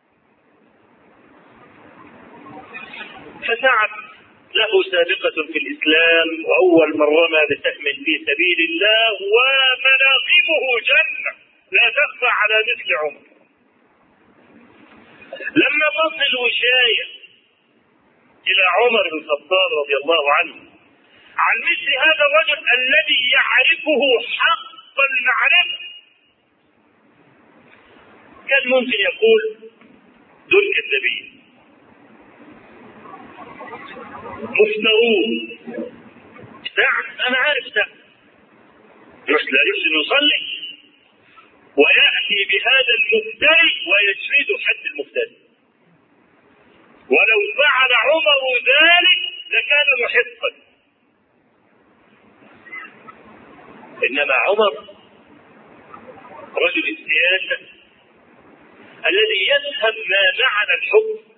فسعد له سابقة في الإسلام وأول من رمى بسهم في سبيل الله ومناقبه جنة لا تخفى على مثل عمر. لما تصل وشاية إلى عمر بن الخطاب رضي الله عنه عن مثل هذا الرجل الذي يعرفه حق المعرفة كان ممكن يقول دول كذابين مفترون سعد انا عارف سعد مش لا يحسن يصلي وياتي بهذا المفتري ويجلد حد المفتري ولو فعل عمر ذلك لكان محقا انما عمر رجل السياسه الذي يفهم ما معنى الحكم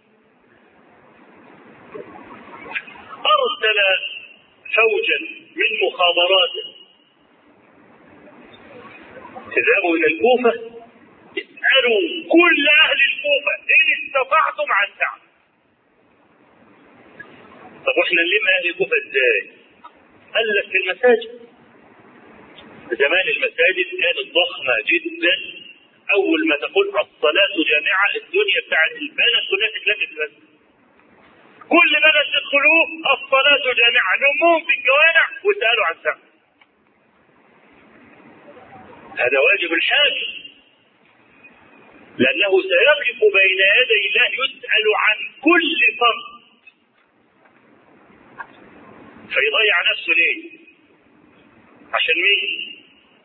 ارسل فوجا من مخابراته اذهبوا الى الكوفه اسالوا كل اهل الكوفه ان استطعتم عن سعد طب واحنا نلم اهل الكوفه ازاي؟ قال لك في المساجد زمان المساجد كانت ضخمه جدا اول ما تقول الصلاه جامعه الدنيا بتاعت البلد كلها تتلم في المسجد كل بلد تدخلوه الصلاه جامعه نموم في الجوامع واسالوا عن سعد هذا واجب الحاكم لأنه سيقف بين يدي الله يسأل عن كل فرد فيضيع نفسه ليه؟ عشان مين؟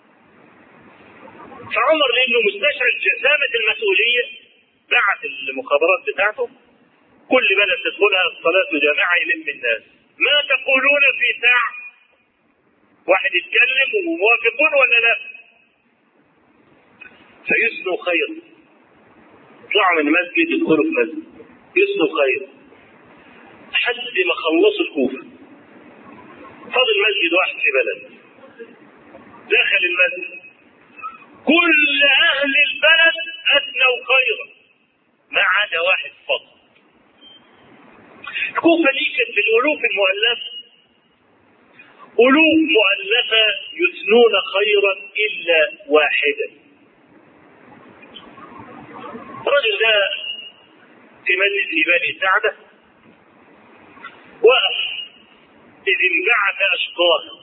فعمر لأنه مستشعر جسامة المسؤولية بعت المخابرات بتاعته كل بلد تدخلها الصلاة جامعة يلم الناس ما تقولون في ساعة واحد يتكلم وموافقون ولا لا؟ فيسنوا خير يطلعوا من مسجد يدخلوا في مسجد يسنوا خير حد ما خلصوا الكوفة فاضل مسجد واحد في بلد دخل المسجد كل أهل البلد أثنوا خيرا ما عدا واحد فقط الكوفة دي كانت بالألوف المؤلفة ألوف مؤلفة يثنون خيرا إلا واحدا الرجل ده في مجلس بني سعدة وقف إذ انبعث أشقاه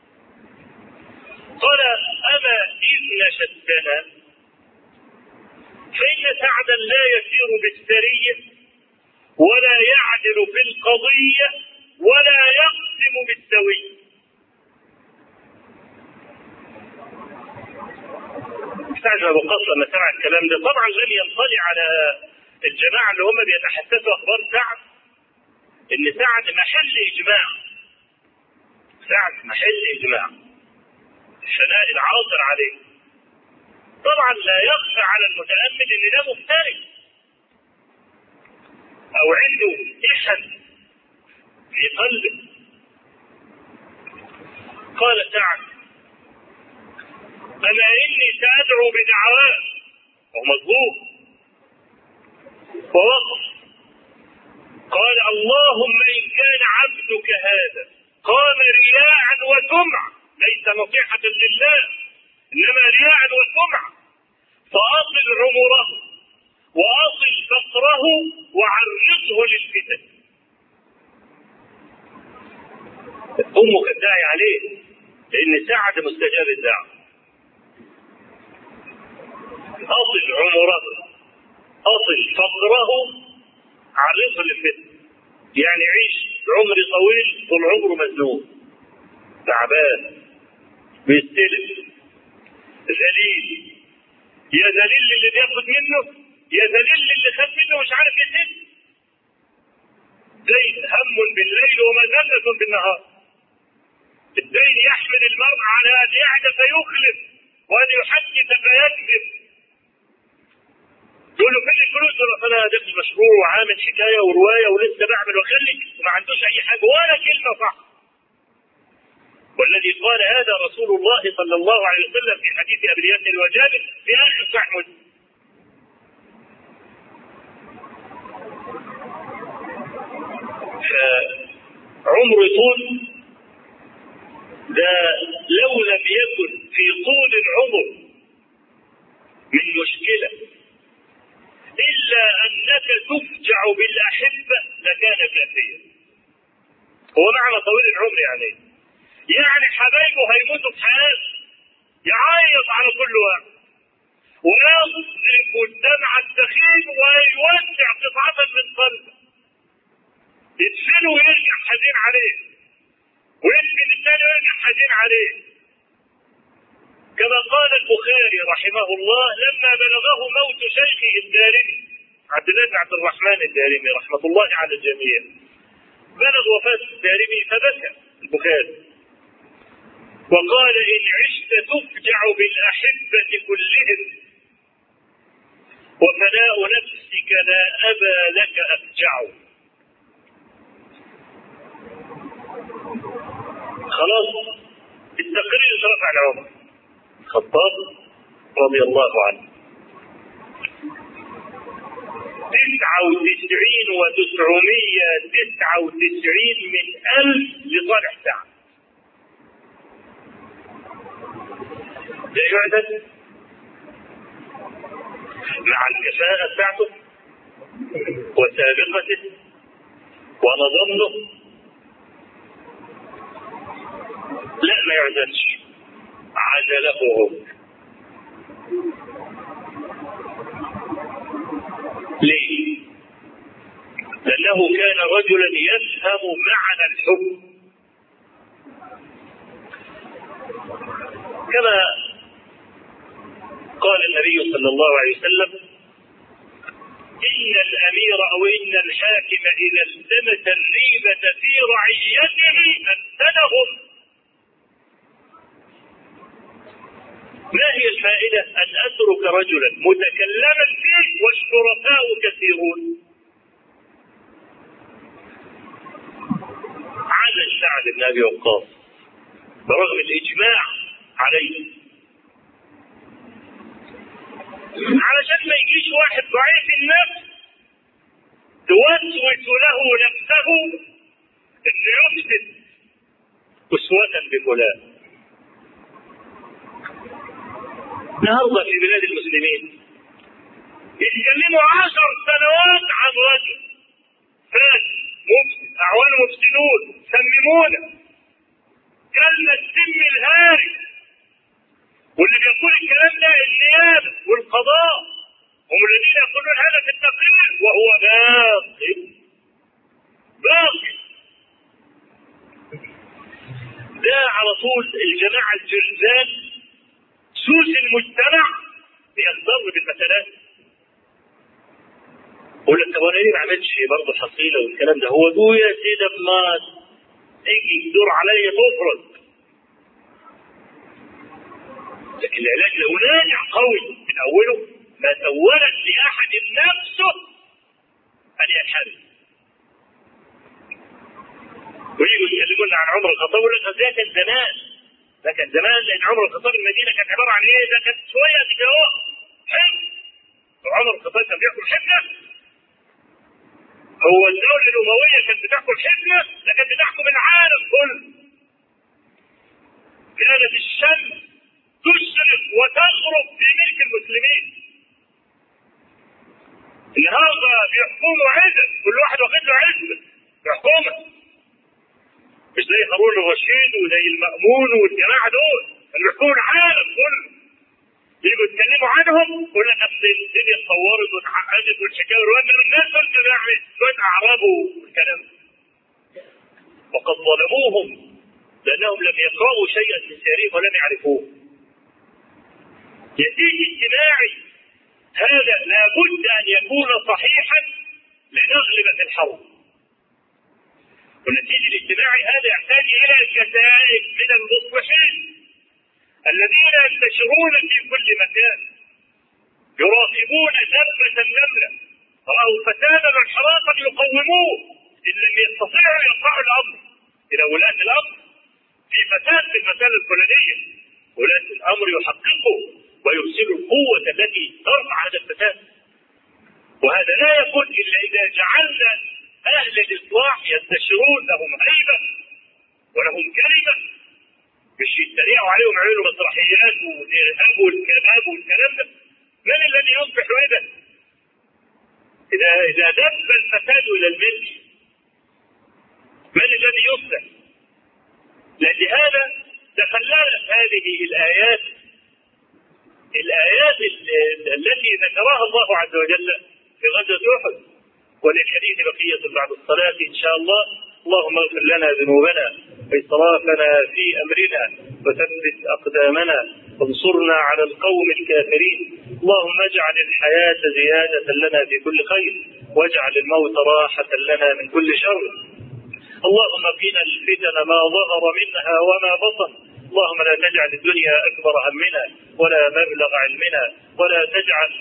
قال أما إذ نشدنا فإن سعدا لا يسير بالسرية ولا يعدل في القضية ولا يقسم بالسوية استعجب ابو قاسم لما سمع الكلام ده طبعا لم ينطلع على الجماعه اللي هم بيتحسسوا اخبار سعد ان سعد محل اجماع سعد محل اجماع الشناء العاصر عليه طبعا لا يخفى على المتامل ان ده مفترس او عنده احد في قلبه قال سعد أما إني سأدعو بدعوات وهو مظلوم فوقف قال اللهم إن كان عبدك هذا قام رياء وسمعة ليس نصيحة لله إنما رياء وسمعة فأصل عمره وأصل فقره وعرضه للفتن أمك الداعي عليه لأن سعد مستجاب الدعوة أصل عمره أصل فقره عرضه للفتن يعني عيش عمر طويل طول عمره مزنوق تعبان بيستلف ذليل يا ذليل اللي بياخد منه يا ذليل اللي خد منه مش عارف يسد دين هم بالليل ومذلة بالنهار الدين يحمل المرء على ان يعد فيخلف وان يحدث فيكذب يقول له فين الفلوس يقول انا داخل مشروع وعامل حكايه وروايه ولسه بعمل واخلي وما عندوش اي حاجه ولا كلمه صح والذي قال هذا رسول الله صلى الله عليه وسلم في حديث ابي اليمن وجابر في اخر صحيح مسلم عمر طول ده لو لم يكن في طول العمر من مشكله إلا أنك تفجع بالأحبة لكان كافيا هو معنى طويل العمر يعني يعني حبايبه هيموتوا في حياته يعيط على كل واحد ويصرف الدمع السخيف ويودع قطعة من قلبه يدفنه ويرجع حزين عليه ويدفن الثاني ويرجع حزين عليه كما قال البخاري رحمه الله لما بلغه موت شيخه الدارمي عبد الله بن عبد الرحمن الدارمي رحمه الله على الجميع بلغ وفاة الدارمي فبكى البخاري وقال إن عشت تفجع بالأحبة كلهم وفناء نفسك لا أبا لك أفجع خلاص التقرير رفع العمر الخطاب رضي الله عنه تسعة وتسعين وتسعمية تسعة وتسعين من ألف لصالح سعد ده يعدد مع الكفاءة بتاعته وسابقته ونظمه لا ما يعدلش عدله هو ليه؟ لأنه كان رجلا يفهم معنى الحب كما قال النبي صلى الله عليه وسلم إن الأمير أو إن الحاكم إذا التمس الريبة في رعيته أفسدهم ما هي الفائدة أن أترك رجلا متكلما فيه والشركاء كثيرون عدا السعد بن أبي وقاص برغم الإجماع عليه علشان ما يجيش واحد ضعيف النفس توسوس له نفسه انه يفسد اسوة بفلان النهارده في بلاد المسلمين يتكلموا عشر سنوات عن رجل فاسد مفسد اعوان مفسدون سممونا كلمة السم الهاري واللي بيقول الكلام ده النيابة والقضاء هم الذين يقولون هذا في التقرير وهو باطل باطل ده على طول الجماعة الجرذان سوس المجتمع بيغضب بالمسألات يقول لك طب انا ليه ما عملتش برضه حصيله والكلام ده هو ابويا يا سيدي ما تيجي تدور عليا تفرض لكن العلاج لو ناجع قوي من اوله ما سولت لاحد نفسه ان ينحرف ويجوا يتكلمون عن عمر الخطاب يقول لك ده كان زمان ده كان زمان لان عمر الخطاب المدينه كانت عباره عن ايه؟ ده كانت شويه كده اهو حلو وعمر الخطاب كان بياكل حكمه هو الدوله الامويه كانت بتاكل حكمه ده كانت بتحكم العالم كله كانت الشمس تشرق وتغرب في ملك المسلمين النهارده بيحكموا عزة كل واحد واخد له عزة يحكمها مش زي هارون الرشيد وزي المأمون والجماعة دول اللي بيحكموا العالم كله يجوا يتكلموا عنهم يقول لك اصل الدنيا اتطورت واتعقدت والحكايه والروايه من الناس قلت يعني شويه اعراب والكلام وقد ظلموهم لانهم لم يقرأوا شيئا من تاريخ ولم يعرفوه نتيج اجتماعي هذا لابد ان يكون صحيحا لنغلب في الحرب والنتيجه الاجتماعي هذا يحتاج الى كتائب من المصلحين الذين ينتشرون في كل مكان يراقبون دبة النملة رأوا فسادا انحرافا يقوموه إن لم يستطيعوا يرفعوا الأمر إلى ولاة الأمر في فساد في المسألة الفلانية ولاة الأمر يحققوا ويرسلوا القوة التي ترفع هذا الفساد وهذا لا يكون إلا إذا جعلنا أهل الإصلاح ينتشرون لهم هيبة ولهم كلمة مش يتريقوا عليهم يعملوا مسرحيات والإرهاب والكباب والكلام ده من الذي يصبح هذا؟ إذا إذا دب الفساد إلى الملك من الذي يصلح؟ لهذا تخللت هذه الآيات الآيات التي ذكرها الله عز وجل في غزوة أحد وللحديث بقية بعد الصلاة إن شاء الله اللهم اغفر لنا ذنوبنا وإسرافنا في أمرنا وثبت أقدامنا وانصرنا على القوم الكافرين اللهم اجعل الحياة زيادة لنا في كل خير واجعل الموت راحة لنا من كل شر اللهم قنا الفتن ما ظهر منها وما بطن اللهم لا تجعل الدنيا أكبر همنا ولا مبلغ علمنا ولا تجعل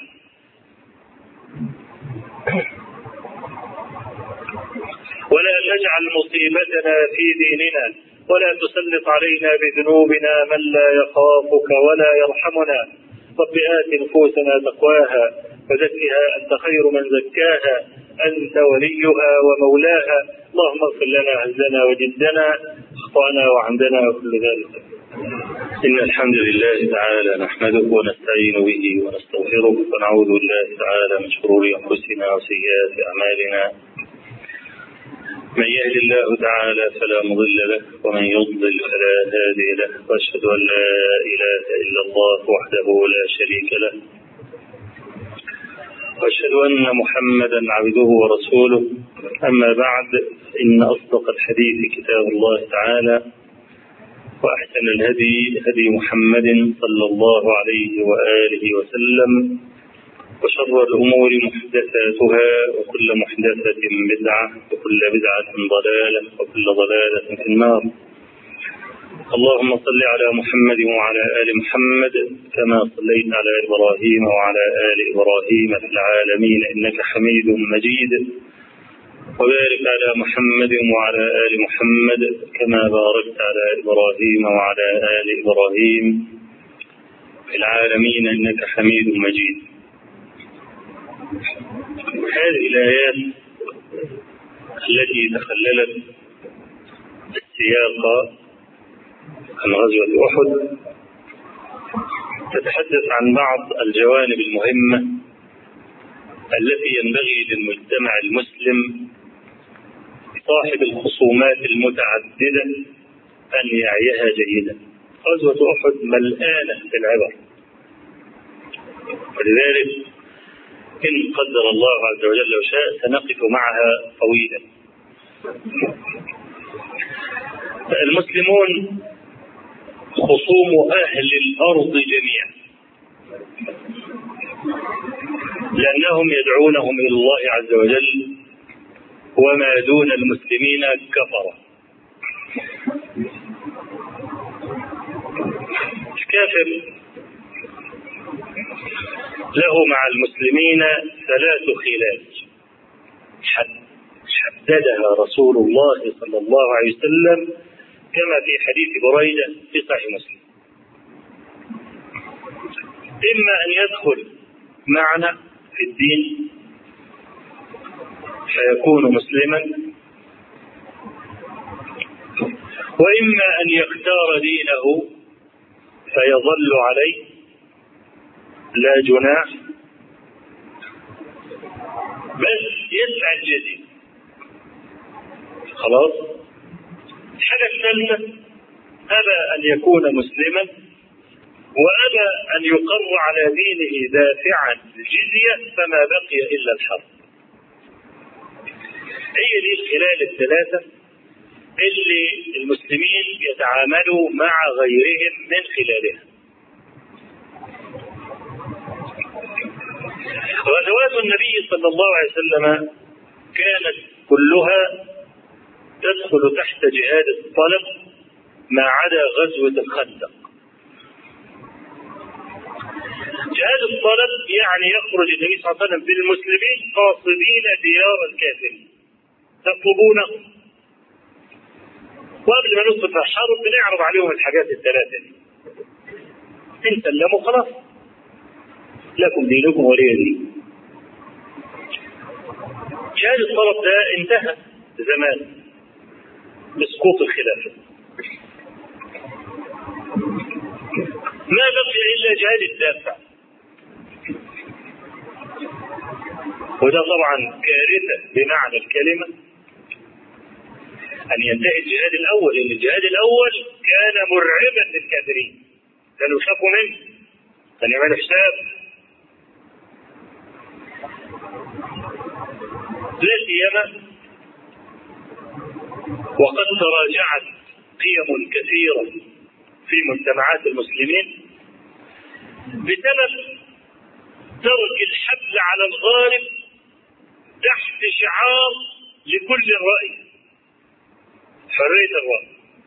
ولا تجعل مصيبتنا في ديننا ولا تسلط علينا بذنوبنا من لا يخافك ولا يرحمنا رب آت نفوسنا تقواها وزكها أنت خير من زكاها أنت وليها ومولاها اللهم اغفر لنا عزنا وجدنا أخطأنا وعمدنا وكل ذلك إن الحمد لله تعالى نحمده ونستعين به ونستغفره ونعوذ بالله تعالى من شرور أنفسنا وسيئات أعمالنا من يهد الله تعالى فلا مضل له ومن يضلل فلا هادي له واشهد ان لا اله الا الله وحده لا شريك له واشهد ان محمدا عبده ورسوله اما بعد ان اصدق الحديث كتاب الله تعالى واحسن الهدي هدي محمد صلى الله عليه واله وسلم وشر الأمور محدثاتها وكل محدثة بدعة وكل بدعة ضلالة وكل ضلالة في النار اللهم صل على محمد وعلى آل محمد كما صليت على إبراهيم وعلى آل إبراهيم في العالمين إنك حميد مجيد وبارك على محمد وعلى آل محمد كما باركت على إبراهيم وعلى آل إبراهيم في العالمين إنك حميد مجيد هذه الآيات التي تخللت السياق عن غزوة أحد تتحدث عن بعض الجوانب المهمة التي ينبغي للمجتمع المسلم صاحب الخصومات المتعددة أن يعيها جيدا غزوة أحد ملآنة بالعبر ولذلك إن قدر الله عز وجل وشاء سنقف معها طويلا المسلمون خصوم أهل الأرض جميعا لأنهم يدعونهم إلى الله عز وجل وما دون المسلمين كفرة الكافر له مع المسلمين ثلاث خلال حددها رسول الله صلى الله عليه وسلم كما في حديث بريدة في صحيح مسلم إما أن يدخل معنا في الدين فيكون مسلما وإما أن يختار دينه فيظل عليه لا جناح بس يدفع الجزية خلاص الحاجة الثالثة أبى أن يكون مسلما وأبى أن يقر على دينه دافعا الجزية فما بقي إلا الحرب هي دي الخلال الثلاثة اللي المسلمين يتعاملوا مع غيرهم من خلالها غزوات النبي صلى الله عليه وسلم كانت كلها تدخل تحت جهاد الطلب ما عدا غزوة الخندق جهاد الطلب يعني يخرج النبي صلى الله عليه وسلم بالمسلمين قاصدين ديار الكافرين تطلبونه وقبل ما ندخل في الحرب بنعرض عليهم الحاجات الثلاثة دي إن سلموا خلاص لكم دينكم ولي دين جهاد الطلب ده انتهى زمان بسقوط الخلافة ما بقي إلا جهاد الدافع وده طبعا كارثة بمعنى الكلمة أن ينتهي الجهاد الأول لأن الجهاد الأول كان مرعبا للكافرين كانوا يخافوا منه كان يعملوا حساب لا سيما وقد تراجعت قيم كثيرة في مجتمعات المسلمين بسبب ترك الحبل على الغالب تحت شعار لكل الرأي حرية الرأي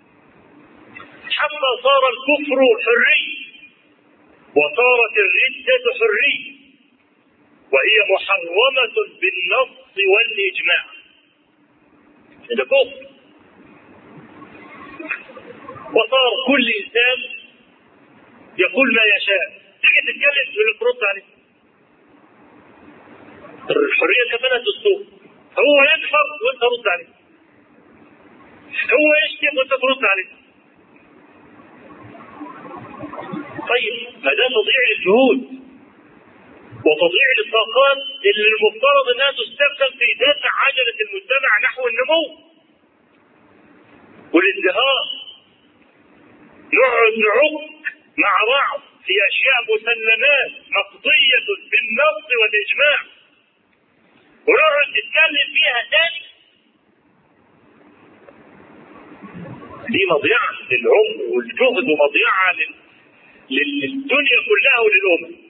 حتى صار الكفر حري وصارت الردة حرية وهي محرمة بالنص والإجماع هذا كفر وصار كل إنسان يقول ما يشاء تيجي تتكلم تقول لك رد عليه الحريه كمان دستور هو يكفر وانت رد عليه هو يشتم وانت ترد عليه طيب ما ده تضييع الجهود وتضييع الطاقات اللي المفترض انها تستخدم في دفع عجله المجتمع نحو النمو والازدهار نقعد نعق مع بعض في اشياء مسلمات مقضيه بالنص والاجماع ونقعد نتكلم فيها تاني دي مضيعه للعمر والجهد ومضيعه لل... للدنيا كلها وللامه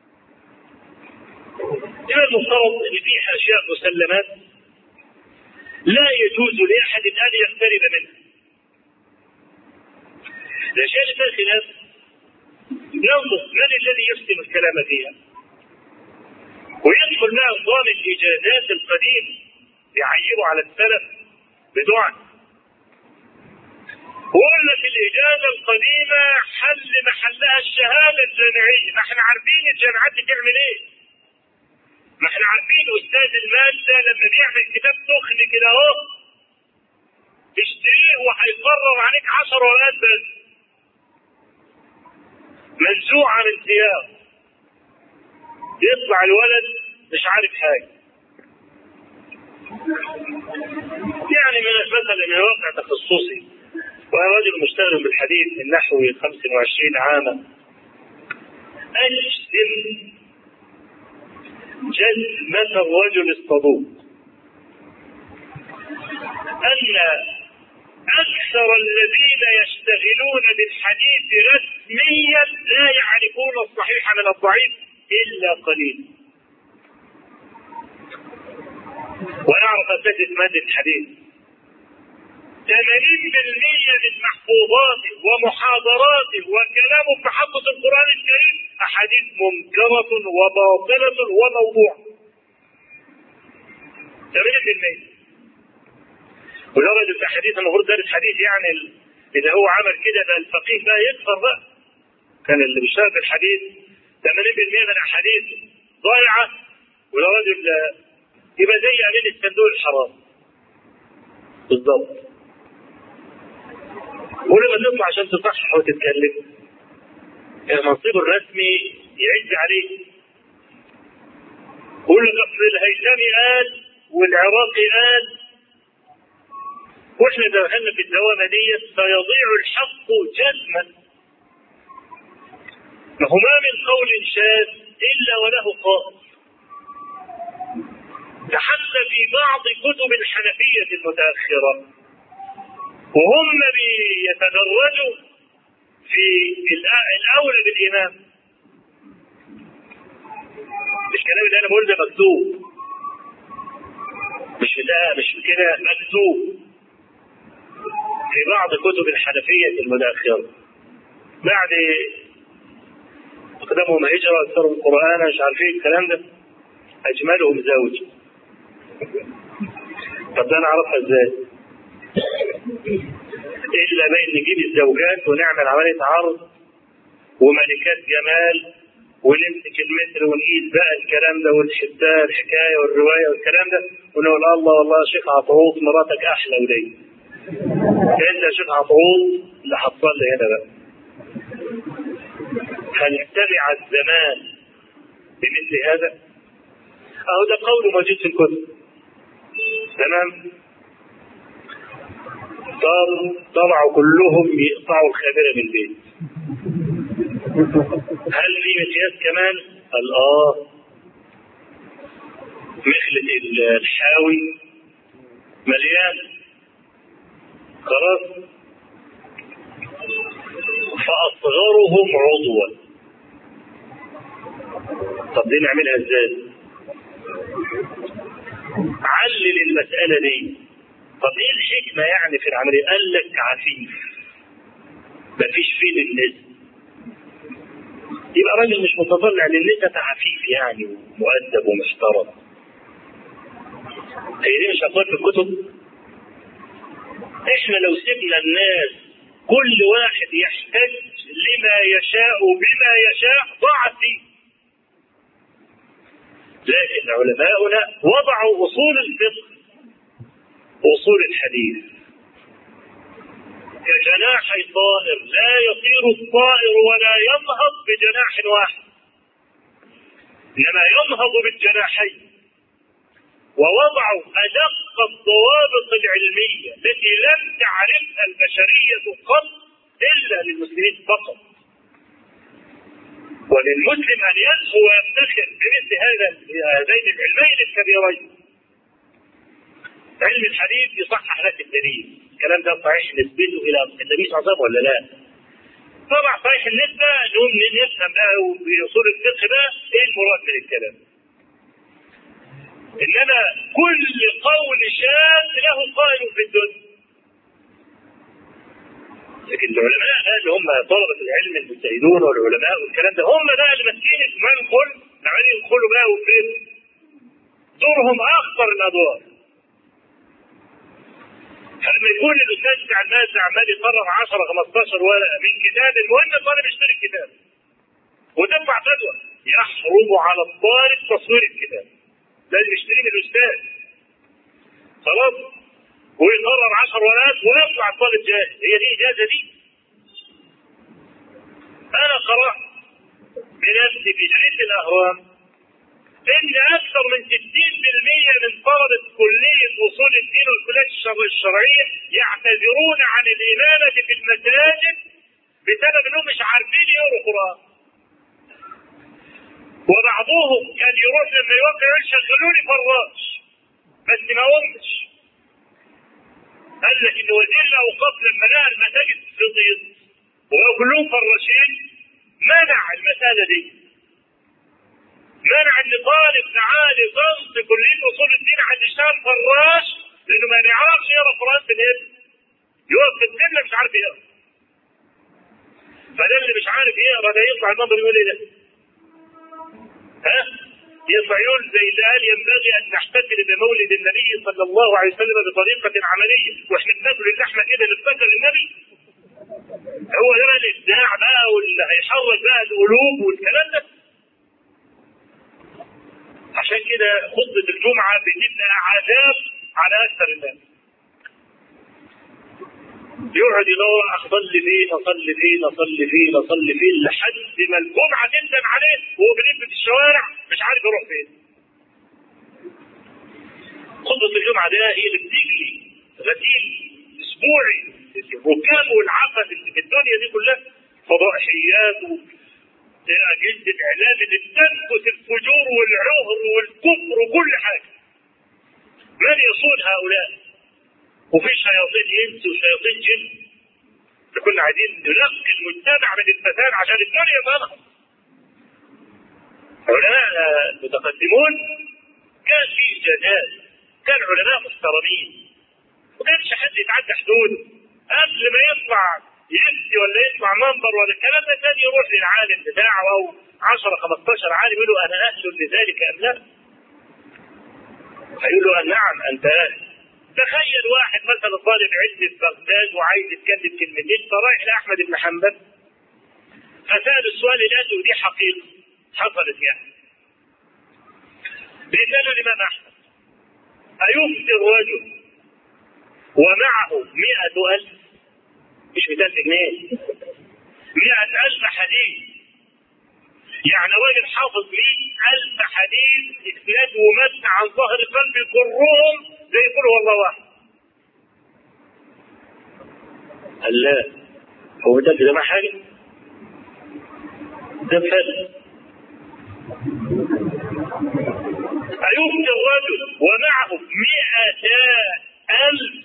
إذا المفترض أن في أشياء مسلمات لا يجوز لأحد أن يقترب منها. الأشياء اللي فيها خلاف ننظر من الذي يفتن الكلام فيها؟ ويدخل معه نظام الإجازات القديم يعيبوا على السلف بدعاء ويقول لك الإجازة القديمة حل محلها الشهادة الجامعية، ما احنا عارفين الجامعات بتعمل إيه؟ ما احنا عارفين استاذ الماده لما بيعمل كتاب سخن كده اهو تشتريه وهيقرر عليك 10 ورقات بس منزوع عن السياق يطلع الولد مش عارف حاجه يعني من مثلا من واقع تخصصي وانا رجل مشتغل بالحديث من نحو 25 عاما اجزم جزمة الرجل الصدوق أن أكثر الذين يشتغلون بالحديث رسميا لا يعرفون الصحيح من الضعيف إلا قليل ونعرف أساتذة مادة الحديث 80% من محفوظاته ومحاضراته وكلامه في حفظ القرآن الكريم أحاديث منكرة وباطلة وموضوع 80% وده راجل في حديث المفروض دارس حديث يعني إذا هو عمل كده بقى الفقيه بقى يكفر بقى كان اللي بيشتغل في الحديث 80% من الأحاديث ضايعة وده راجل يبقى زي أمين الصندوق الحرام بالضبط ولما تطلع عشان تصحح وتتكلم المنصب الرسمي يعز عليه يقول لك اصل الهيثمي قال والعراقي قال واحنا دخلنا في الدوامه دي سيضيع الحق جزما فهو ما من قول شاذ الا وله قائل حتى في بعض كتب الحنفيه المتاخره وهم بيتدرجوا في الاولى بالامام مش كلام اللي انا بقول ده مكتوب مش ده مش كده مكتوب في بعض كتب الحنفيه المتاخره بعد اقدامهم هجره اكثرهم قرانا مش عارفين الكلام ده اجملهم زوج طب ده انا اعرفها ازاي؟ الا بين نجيب الزوجات ونعمل عمليه عرض وملكات جمال ونمسك المتر ونقيس بقى الكلام ده والحساب الحكايه والروايه والكلام ده ونقول الله والله يا شيخ عطروط مراتك احلى ولي انت يا شيخ عطروط اللي حصل لي هنا بقى هل تبع الزمان بمثل هذا؟ اهو ده قول موجود في الكتب تمام صاروا طلعوا كلهم يقطعوا الخابرة من البيت هل في مقياس كمان؟ قال اه مخلة الحاوي مليان خلاص فأصغرهم عضوا طب دي نعملها ازاي؟ علل المسألة دي طب ايه الحكمة يعني في العملية؟ قال لك عفيف مفيش فيه للنسب يبقى راجل مش متطلع للنسب عفيف يعني ومؤدب ومحترم هي دي مش أقوال في الكتب احنا لو سيبنا الناس كل واحد يحتج لما يشاء بما يشاء ضاعت فيه لكن علماؤنا وضعوا اصول الفقه اصول الحديث كجناحي طائر لا يطير الطائر ولا ينهض بجناح واحد انما ينهض بالجناحين ووضعوا ادق الضوابط العلميه التي لم تعرفها البشريه قط الا للمسلمين فقط وللمسلم ان ينفو ويفتخر بمثل هذا هذين العلمين الكبيرين علم الحديث يصحح لك الدليل الكلام ده صحيح نسبته الى النبي صلى الله عليه وسلم ولا لا؟ طبعا صحيح النسبه نقوم نفهم بقى في اصول الفقه بقى ايه المراد من الكلام. انما كل قول شاذ له قائل في الدنيا. لكن العلماء بقى اللي هم طلبه العلم المجتهدون والعلماء والكلام ده هم بقى اللي ماسكين المنقل عمالين يدخلوا بقى وفين دورهم اخطر الادوار. لما يكون الاستاذ بتاع الناس عمال يقرر 10 15 ورقه من كتاب المهم الطالب يشتري الكتاب وتدفع فدوى يحرم على الطالب تصوير الكتاب لازم يشتري من الاستاذ خلاص ويقرر 10 ورقات ويطلع الطالب جاهز هي دي اجازه دي انا قرات بنفسي في جريده الاهرام ان اكثر من 60% من طلبه كليه اصول الدين والكليات الشرعيه يعتذرون عن الامامه في المساجد بسبب انهم مش عارفين يقروا قران. وبعضهم كان يروح لما يوقع يقول شغلوا لي فراش بس ما قمش. قال لك ان وزير الاوقاف لما لقى المساجد فضيت وبقوا كلهم فراشين منع المساله دي. منع ان طالب تعالي ضغط كليه اصول الدين عن يشتغل فراش لانه ما يعرفش يقرا قران في الابن يقف في السنه مش عارف يقرا فده اللي مش عارف يقرا ده يطلع المنبر يقول ايه ده؟ ها؟ يطلع يقول زي اللي قال ينبغي ان نحتفل بمولد النبي صلى الله عليه وسلم بطريقه عمليه واحنا بناكل اللحمه كده نفتكر النبي هو ده الابداع بقى واللي هيحرك بقى القلوب والكلام ده عشان كده خطبة الجمعة بتبقى عذاب على أكثر الناس. يقعد يدور أصلي فين أصلي فين أصلي فين أصلي فين لحد ما الجمعة تندم عليه وهو بيلف في الشوارع مش عارف يروح فين. خطبة الجمعة ده هي اللي بتجري غسيل أسبوعي الركاب والعفن اللي في الدنيا دي كلها فضائحيات أجهزة الإعلام اللي بتنفس الفجور والعهر والكفر وكل حاجة. من يصون هؤلاء؟ وفي شياطين إنس وشياطين جن. كنا عايزين ننقي المجتمع من الفساد عشان الدنيا تنهض. علماء المتقدمون كان في إنجازات، كان علماء محترمين. ما كانش حد يتعدى حدوده. قبل ما يطلع يفتي ولا يطلع منبر ولا الكلام ده كان يروح للعالم بتاعه او 10 15 عالم يقول له انا اهل لذلك ام لا؟ هيقول له نعم انت اهل. تخيل واحد مثلا طالب علم في بغداد وعايز يتكلم كلمتين فرايح لاحمد بن حنبل فسال السؤال اللي ودي حقيقه حصلت يعني. بيسال الامام احمد ايفتي الرجل ومعه مئة ألف مش 200 جنيه 100000 حديث يعني راجل حافظ 100000 حديث اسناد ومتن عن ظهر قلب كلهم زي كل والله واحد قال لا هو ده كده ما حاجه ده فن أيفتي الرجل ومعه مئة ألف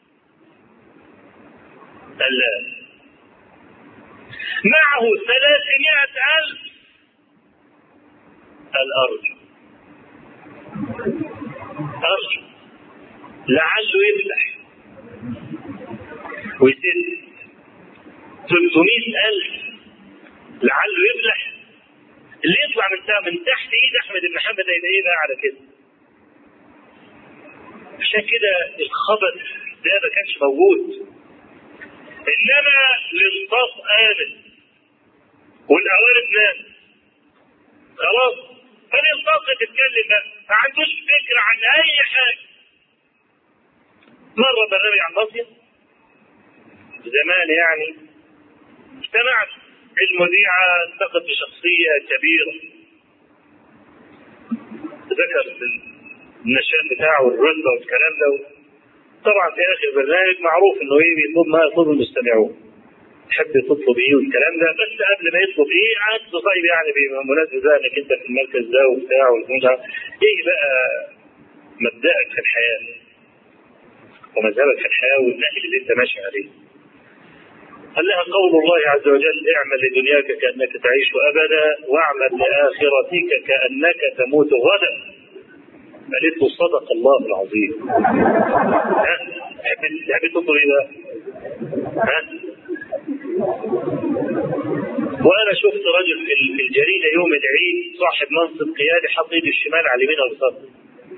قال لا معه ثلاثمائة ألف قال أرجو أرجو لعله يفلح ويسد ثلاثمائة ألف لعله يفلح اللي يطلع من من تحت ايد احمد بن حنبل هيبقى ايه بقى على كده عشان كده الخبر ده ما كانش موجود انما الانصاف امن والاوارد نام خلاص فالانصاف تتكلم بقى ما عندوش فكره عن اي حاجه مره برنامج عن مصيف زمان يعني اجتمعت المذيعة التقت بشخصية كبيرة ذكر النشاط بتاعه والرتبة والكلام ده طبعا في اخر برنامج معروف انه ايه بيطلب ما يطلب المستمعون تحب تطلب ايه والكلام ده بس قبل ما يطلب ايه قعد طيب يعني بمناسبة ده انك انت في المركز ده وبتاع والمش ايه بقى مبدأك في الحياة ومذهبك في الحياة والنهج اللي انت ماشي عليه قال لها قول الله عز وجل اعمل لدنياك كأنك تعيش أبدا واعمل لآخرتك كأنك تموت غدا قالت له صدق الله العظيم ها تحب تطلب ايه بقى؟ ها وانا شفت رجل في الجريده يوم العيد صاحب منصب قيادي حط ايده الشمال على اليمين الصدر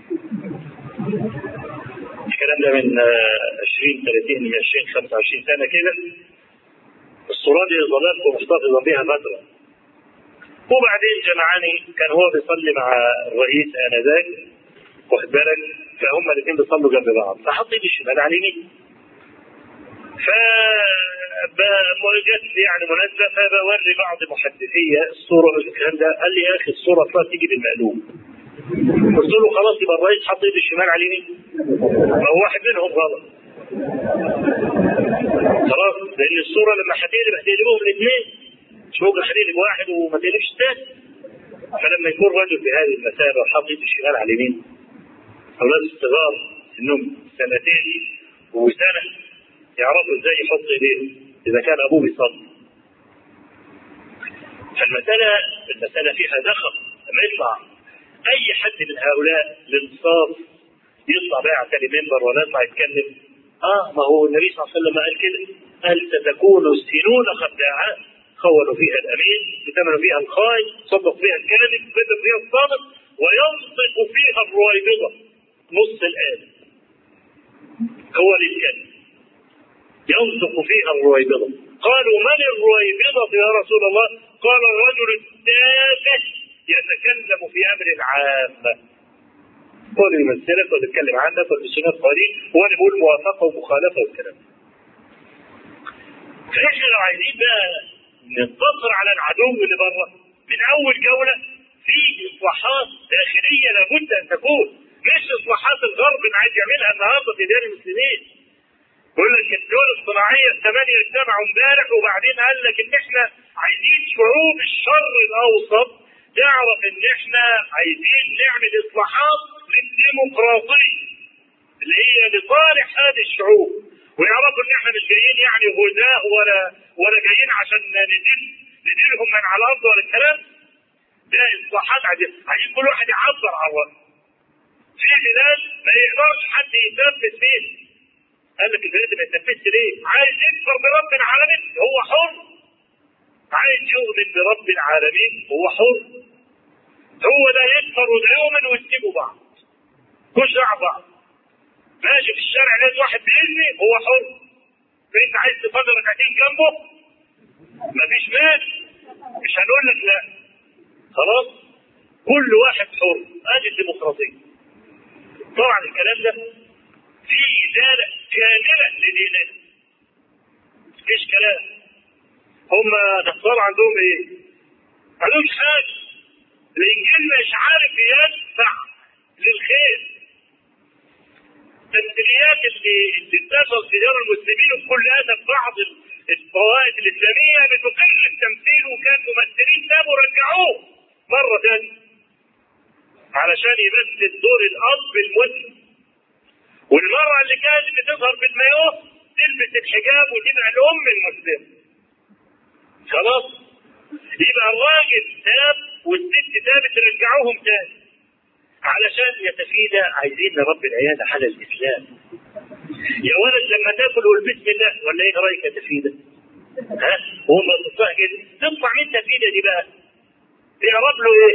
الكلام ده من 20 30 من 20 25 سنه كده الصورة دي ظللت محتفظا بها فترة وبعدين جمعاني كان هو بيصلي مع الرئيس انذاك واخد بالك فهم الاثنين بيصلوا جنب بعض فحط ايدي الشمال على اليمين ف جت لي يعني مناسبه فبوري بعض محدثيه الصوره الكلام ده قال لي يا اخي الصوره اصلا تيجي بالمقلوب قلت له خلاص يبقى الرئيس حط ايده الشمال على اليمين ما هو واحد منهم غلط خلاص لان الصوره لما هتقلب هتقلبهم الاثنين مش ممكن هتقلب واحد وما تقلبش الثاني فلما يكون رجل في هذه المسافه وحاط ايده الشمال على اليمين اولاد الصغار سنهم سنتين وسنه يعرفوا ازاي يحط ايديه اذا كان ابوه بيصلي فالمساله المساله فيها دخل لما يطلع اي حد من هؤلاء الانصاف يطلع بقى على منبر ولا يطلع يتكلم اه ما هو النبي صلى الله عليه وسلم قال كده قال ستكون السنون خداعات خونوا فيها الامين اتمنوا فيها الخائن صدق فيها الكاذب بدل فيها الصادق وينطق فيها الرويبضه نص الآن هو اللي يتكلم ينطق فيها الرويبضة قالوا من الرويبضة يا رسول الله قال الرجل التافه يتكلم في أمر العامة هو اللي يمثلك ويتكلم عنك والمسلمات قليل هو اللي بيقول موافقة ومخالفة والكلام فاحنا لو عايزين بقى ننتصر على العدو اللي بره من أول جولة في إصلاحات داخلية لابد أن تكون مش إصلاحات الغرب اللي عايز يعملها النهارده في ديار المسلمين يقول لك الدول الصناعية الثمانية اجتمعوا امبارح وبعدين قال لك ان احنا عايزين شعوب الشر الاوسط تعرف ان احنا عايزين نعمل اصلاحات للديمقراطية اللي هي لصالح هذه الشعوب ويعرفوا ان احنا مش جايين يعني غزاة ولا ولا جايين عشان ندين ندينهم من على الارض ولا الكلام ده اصلاحات عايزين عايزين كل واحد يعبر عن رأيه في بلاد ما يقدرش حد يتنفس فيه قال لك البلاد ما يتنفسش ليه؟ عايز يكفر برب العالمين هو حر عايز يؤمن برب العالمين هو حر هو ده يكفر وده يؤمن ويسيبوا بعض كل بعض ماشي في الشارع لقيت واحد بيزني هو حر فانت عايز تصلي ركعتين جنبه مفيش ماشي مش هنقول لك لا خلاص كل واحد حر ادي الديمقراطيه طبعا الكلام ده في ازاله كامله لديننا مفيش كلام هم نصارى عندهم ايه؟ ما عندهمش حاجه الانجيل مش عارف يدفع للخير التمثيليات اللي اللي انتشرت في ديار المسلمين وكل اسف بعض الطوائف الاسلاميه بتقل التمثيل وكان ممثلين تابوا رجعوه مره ثانيه علشان يمثل دور الاب المسلم والمرأة اللي كانت بتظهر بالمايوه تلبس الحجاب وتبقى الأم المسلمة. خلاص؟ يبقى الراجل تاب والست تابت رجعوهم تاني. علشان يتفيدى عايزين نربي العيادة على الإسلام. يا ولد لما تاكل قول بسم الله ولا ايه رايك يا تفيدة؟ ها؟ وهم تطلع كده تطلع مين تفيدة دي بقى؟ تعرف له ايه؟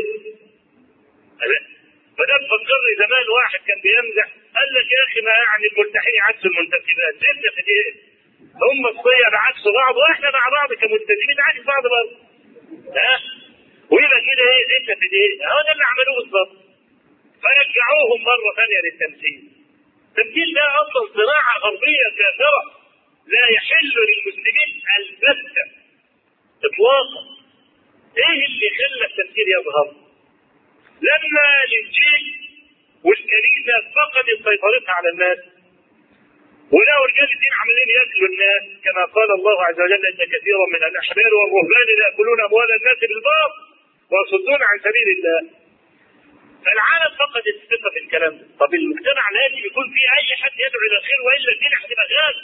فده فكرني زمان واحد كان بيمزح قال لك يا اخي ما يعني الملتحين عكس المنتخبات انت في ايه؟ هم الصيع بعكس بعض واحنا مع بعض كملتزمين عكس بعض برضه ها ويبقى كده ايه انت في ايه هو ده اللي عملوه بالظبط فرجعوهم مره ثانيه للتمثيل التمثيل ده اصلا صناعه غربيه كافره لا يحل للمسلمين البتة اطلاقا ايه اللي خلى التمثيل يظهر لما الانجيل والكنيسه فقدت سيطرتها على الناس ولقوا رجال الدين عمالين ياكلوا الناس كما قال الله عز وجل ان كثيرا من الاحبار والرهبان ياكلون اموال الناس بالباطل ويصدون عن سبيل الله فالعالم فقد الثقه في الكلام ده طب المجتمع لازم يكون فيه اي حد يدعو الى الخير والا الدين هتبقى غاب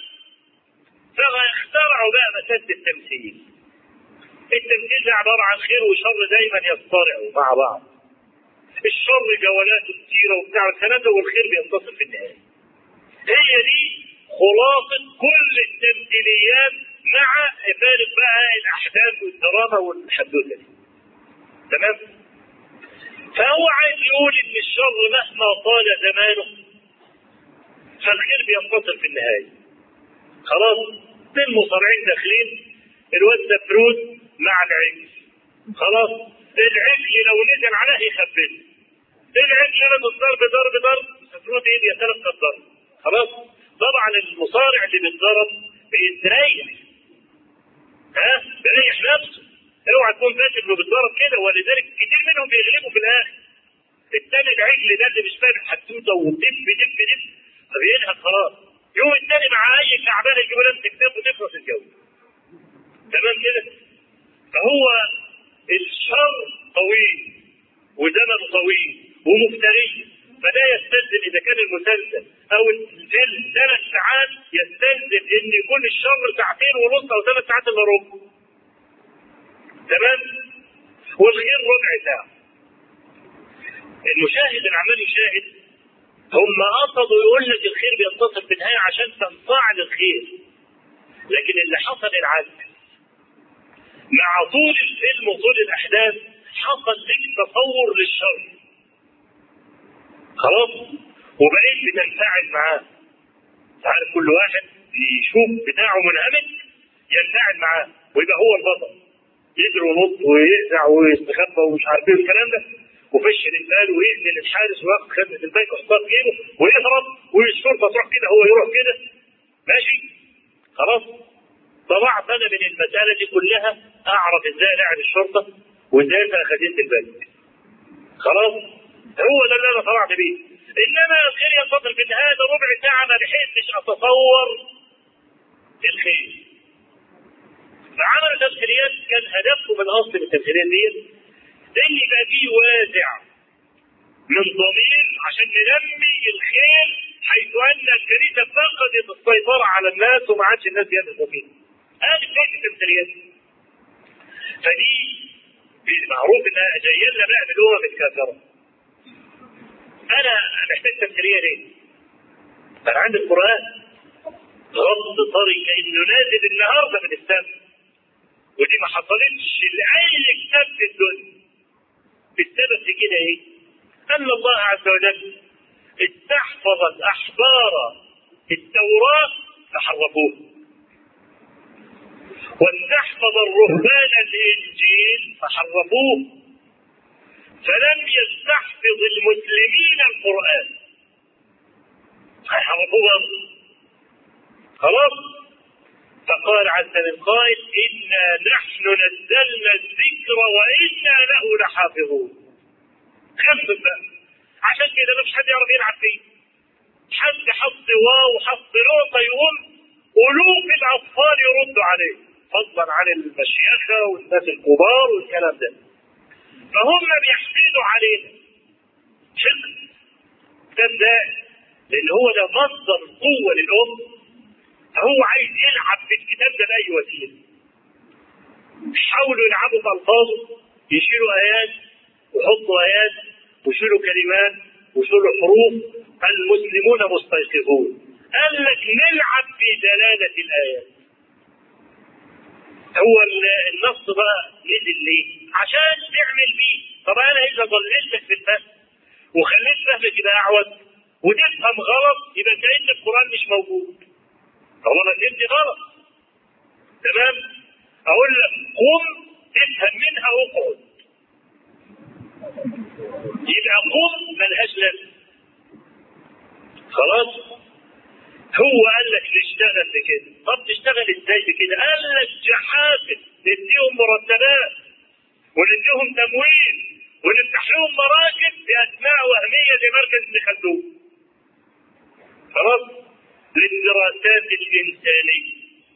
فاخترعوا بقى مساله التمثيل التمثيل ده عباره عن خير وشر دايما يصطرعوا مع بعض الشر جولاته كتيره وبتاع الثلاثه والخير بينتصر في النهايه هي دي خلاصه كل التمثيليات مع فارق بقى الاحداث والدراما والحدوته دي تمام فهو عايز يقول ان الشر مهما طال زمانه فالخير بينتصر في النهايه خلاص اثنين مصارعين داخلين الواد سفروت مع العجل خلاص العجل لو نزل عليه يخبزه العجل لما الضرب ضرب ضرب سفروت ايه يتلقى الضرب خلاص طبعا المصارع اللي بيتضرب بيستريح ها بيريح نفسه اوعى تكون فاكر انه بيتضرب كده ولذلك كتير منهم بيغلبوا في الاخر الثاني العجل ده اللي مش فاهم حدوته ودب دب دب فبينهك خلاص يوم الثاني مع اي تعبان يجيب لمسه كتاب وتخلص الجو تمام كده فهو الشر طويل وزمن طويل ومفتري فلا يستلزم اذا كان المسلسل او الفيلم ثلاث ساعات يستلزم ان يكون الشر ساعتين ونص او ثلاث ساعات الا ربع تمام والخير ربع ساعه المشاهد اللي عمال يشاهد هم قصدوا يقول لك الخير بينتصر في النهايه عشان تنفعل الخير لكن اللي حصل العكس مع طول الفيلم وطول الاحداث حصل لك تصور للشر خلاص وبقيت بتنفعل معاه عارف كل واحد يشوف بتاعه منهمك ينفعل معاه ويبقى هو البطل يجري وينط ويقزع ويستخبى ومش عارف ايه الكلام ده وفش الرجال ويقتل الحارس وياخد خدمه البنك ويحطها في جيبه ويهرب والشرطه تروح كده هو يروح كده ماشي خلاص طلعت انا من المساله دي كلها اعرف ازاي الاعب الشرطه وازاي ابقى خزينه البنك خلاص هو ده اللي انا طلعت بيه انما الخير ينتصر في النهايه ده ربع ساعه ما لحقتش اتصور الخير فعملوا تمثيليات كان هدفهم الاصلي من التمثيليات دي ان يبقى فيه وازع من ضمير عشان ننمي الخير حيث ان الكنيسه فقدت السيطره على الناس وما عادش الناس يثقوا فيها. هذه بدايه التمثيليات. فدي معروف انها جايه لنا بقى من الامم الكافره. انا محتاج تمثيليه ليه؟ انا عندي القران غض طري كانه نازل النهارده من السماء. ودي ما حصلتش لاي كتاب في الدنيا. السبب في كده ايه؟ ان الله عز وجل استحفظت احبار التوراه فحرفوه واستحفظ الرهبان الانجيل فحرفوه فلم يستحفظ المسلمين القران هيحرفوه خلاص فقال عز من قائل انا نحن نزلنا الذكر وانا له لحافظون خفف بقى عشان كده مفيش حد يعرف يلعب فيه حد حط واو حط نقطه يقوم الوف الاطفال يردوا عليه فضلا عن المشيخه والناس الكبار والكلام ده فهم بيحسدوا علينا حقد ده لان هو ده مصدر قوه للام فهو عايز يلعب في الكتاب ده باي وسيله حاولوا يلعبوا بألفاظه يشيلوا آيات ويحطوا آيات ويشيلوا كلمات ويشيلوا حروف المسلمون مستيقظون قال لك نلعب في دلالة الآيات هو النص بقى نزل ليه؟ عشان تعمل بيه طب أنا إذا ضللتك في الفهم وخليت فهمك يبقى أعوج وتفهم غلط يبقى كأن القرآن مش موجود طالما فهمت غلط تمام اقول لك قم افهم منها واقعد يبقى قم ملهاش لازمه خلاص هو قال لك تشتغل بكده طب تشتغل ازاي بكده قال لك جحافل نديهم مرتبات ونديهم تمويل ونفتح لهم مراكز باسماء وهميه زي مركز ابن خلدون خلاص للدراسات الانسانيه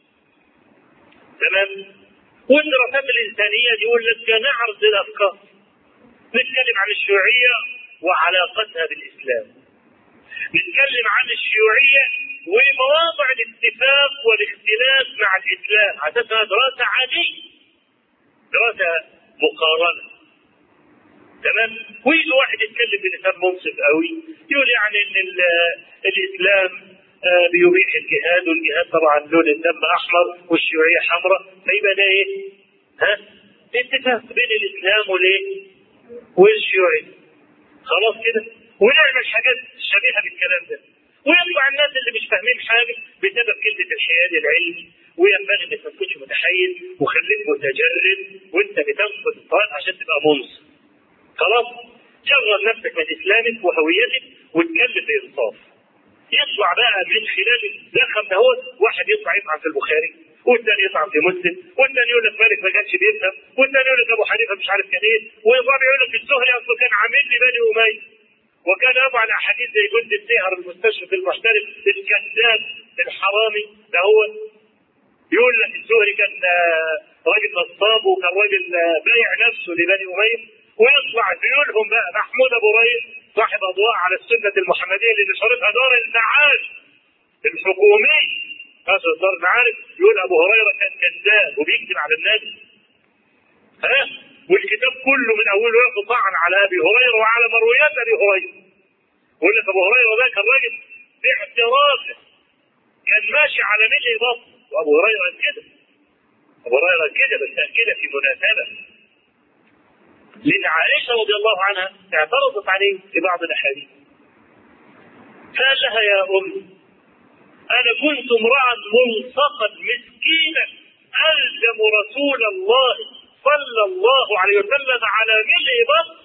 تمام والدراسات الانسانيه دي يقول لك نعرض الافكار نتكلم عن الشيوعيه وعلاقتها بالاسلام نتكلم عن الشيوعيه ومواضع الاتفاق والاختلاف مع الاسلام عادتها دراسه عاديه دراسه مقارنه تمام ويجي واحد يتكلم بلسان منصف قوي يقول يعني ان الاسلام آه بيبيح الجهاد والجهاد طبعا لون الدم احمر والشيوعيه حمراء فيبقى ده ايه؟ ها؟ اتفاق بين الاسلام والايه؟ والشيوعيه خلاص كده ونعمل حاجات شبيهه بالكلام ده ويطلع الناس اللي مش فاهمين حاجه بسبب كلمه الحياد العلمي وينبغي انك ما تكونش متحيز وخليك متجرد وانت بتنقد الطريق عشان تبقى منصف خلاص شغل نفسك من اسلامك وهويتك واتكلم بانصاف يطلع بقى من خلال الزخم ده هو واحد يطلع يطعن في البخاري والثاني يطعن في مسلم والثاني يقول لك مالك ما كانش بيفهم والثاني يقول لك ابو حنيفه مش عارف كان ايه والرابع يقول لك الزهري اصله كان عامل لي بني اميه وكان ابو على احاديث زي جند السهر المستشرق المحترف الكذاب الحرامي ده هو يقول لك الزهري كان راجل نصاب وكان راجل بايع نفسه لبني اميه ويطلع زيولهم بقى محمود ابو ريس صاحب اضواء على السنه المحمديه اللي نشرتها دار المعارف الحكومي هذا دار المعارف يقول ابو هريره كان كذاب وبيكذب على الناس ها والكتاب كله من اوله ياخذ طعن على ابي هريره وعلى مرويات ابي هريره يقول لك ابو هريره ده كان راجل باعترافه كان ماشي على ملء بطن وابو هريره كده ابو هريره كده بس كده في مناسبه لأن عائشة رضي الله عنها اعترضت عليه في بعض الأحاديث قال لها يا أم أنا كنت امرأ ملصقا مسكينا ألزم رسول الله صلى الله عليه وسلم على ملء بطن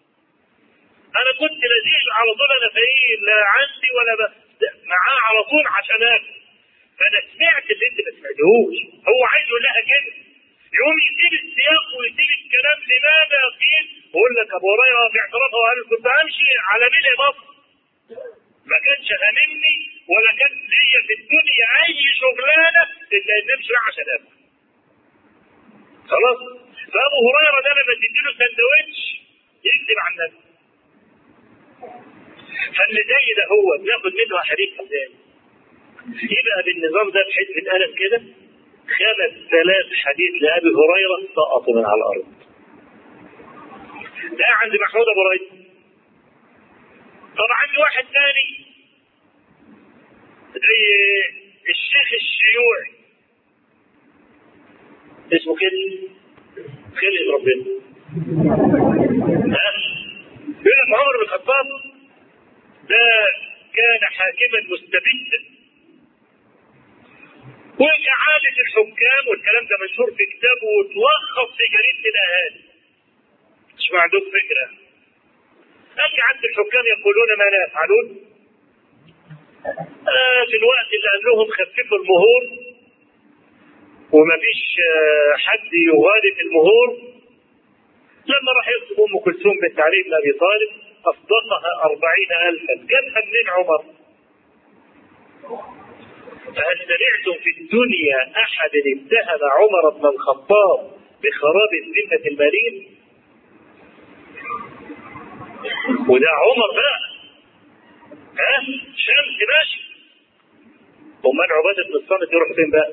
أنا كنت لذيذ على طول أنا فقير لا عندي ولا ب... معاه على طول عشان آكل فأنا سمعت اللي أنت ما سمعتهوش هو عايز يقول لها كده يقوم يسيب السياق ويسيب الكلام لماذا قيل بقول لك ابو هريره في اعترافه وقال كنت امشي على ملء بطن ما كانش هاممني ولا كان ليا في الدنيا اي شغلانه الا ان امشي عشان اكل خلاص فابو هريره ده لما تديله سندوتش يكذب عن نفسه فاللي زي ده هو بياخد منه حديث ازاي يبقى بالنظام ده بحته قلم كده خمس ثلاث حديث لأبي هريرة سقطوا من على الأرض ده عند محمود أبو هريرة طب عندي واحد ثاني زي الشيخ الشيوعي اسمه كده خلق ربنا يقول لك عمر بن الخطاب ده كان حاكما مستبدا وإعادة الحكام والكلام ده مشهور في كتابه وتلخص في جريدة الأهالي. مش معدوم فكرة. أجعل الحكام يقولون ما لا يفعلون. آه في الوقت اللي قال لهم خففوا المهور وما فيش آه حد يغالب المهور لما راح يخطب أم كلثوم بنت علي بن أبي طالب أصدقها أربعين ألفا جابها منين عمر؟ فهل سمعتم في الدنيا احد اتهم عمر بن الخطاب بخراب الذمه الماليه؟ وده عمر بقى ها شمس ماشي امال عباده بن الصامت يروح فين بقى؟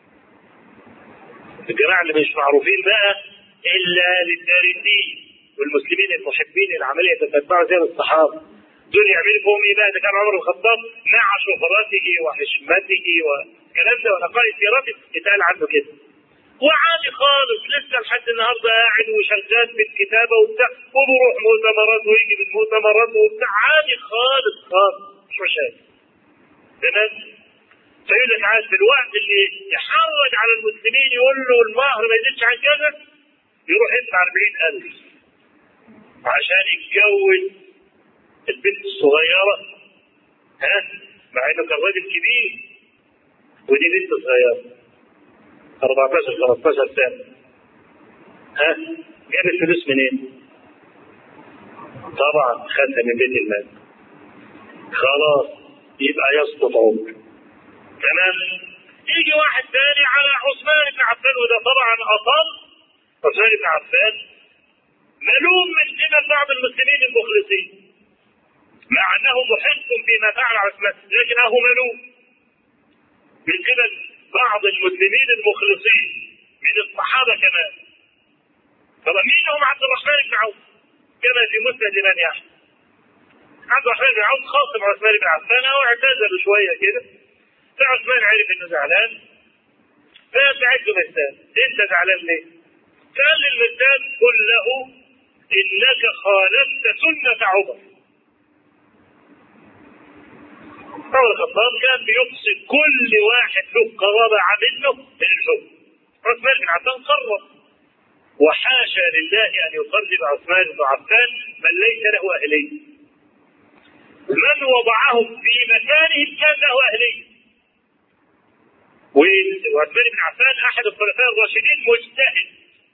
الجماعه اللي مش معروفين بقى الا للدارسين والمسلمين المحبين العمليه تتبعوا زي الصحابه دول يعملوا فيهم ايه بقى ده كان عمر الخطاب مع شهرته وحشمته والكلام ده ونقاء سيرته اتقال عنه كده وعادي خالص لسه لحد النهارده قاعد وشغال في الكتابه وبتاع وبروح مؤتمرات ويجي من مؤتمرات وبتاع عادي خالص خالص مش مشاكل تمام فيقول لك عاد في الوقت اللي يحرج على المسلمين يقول له المهر ما يزيدش عن كذا يروح يدفع 40000 عشان يتجوز البنت الصغيرة ها مع انه كان راجل كبير ودي بنت صغيرة 14 15 سنة ها جاب الفلوس منين؟ طبعا خدها من بيت المال خلاص يبقى يسقط عمر تمام يجي واحد ثاني على عثمان بن عفان وده طبعا اصاب عثمان بن عفان ملوم من قبل بعض المسلمين المخلصين مع انه محق فيما فعل عثمان لكنه ملوم من قبل بعض المسلمين المخلصين من الصحابه كمان طبعا مين هم عبد الرحمن بن عوف كما في مسند من يحيى عبد الرحمن بن عوف خاصم عثمان بن عفان او اعتزل شويه كده فعثمان عرف انه زعلان فبعت له مرتان انت زعلان ليه؟ قال للمرتان قل له انك خالفت سنه عمر عمر الخطاب كان بيقصد كل واحد له قرابه عامله من الحكم عثمان بن عفان قرر وحاشا لله ان يقرب عثمان بن عفان من ليس له اهليه من وضعهم في مكانهم كان له اهليه وعثمان بن عفان احد الخلفاء الراشدين مجتهد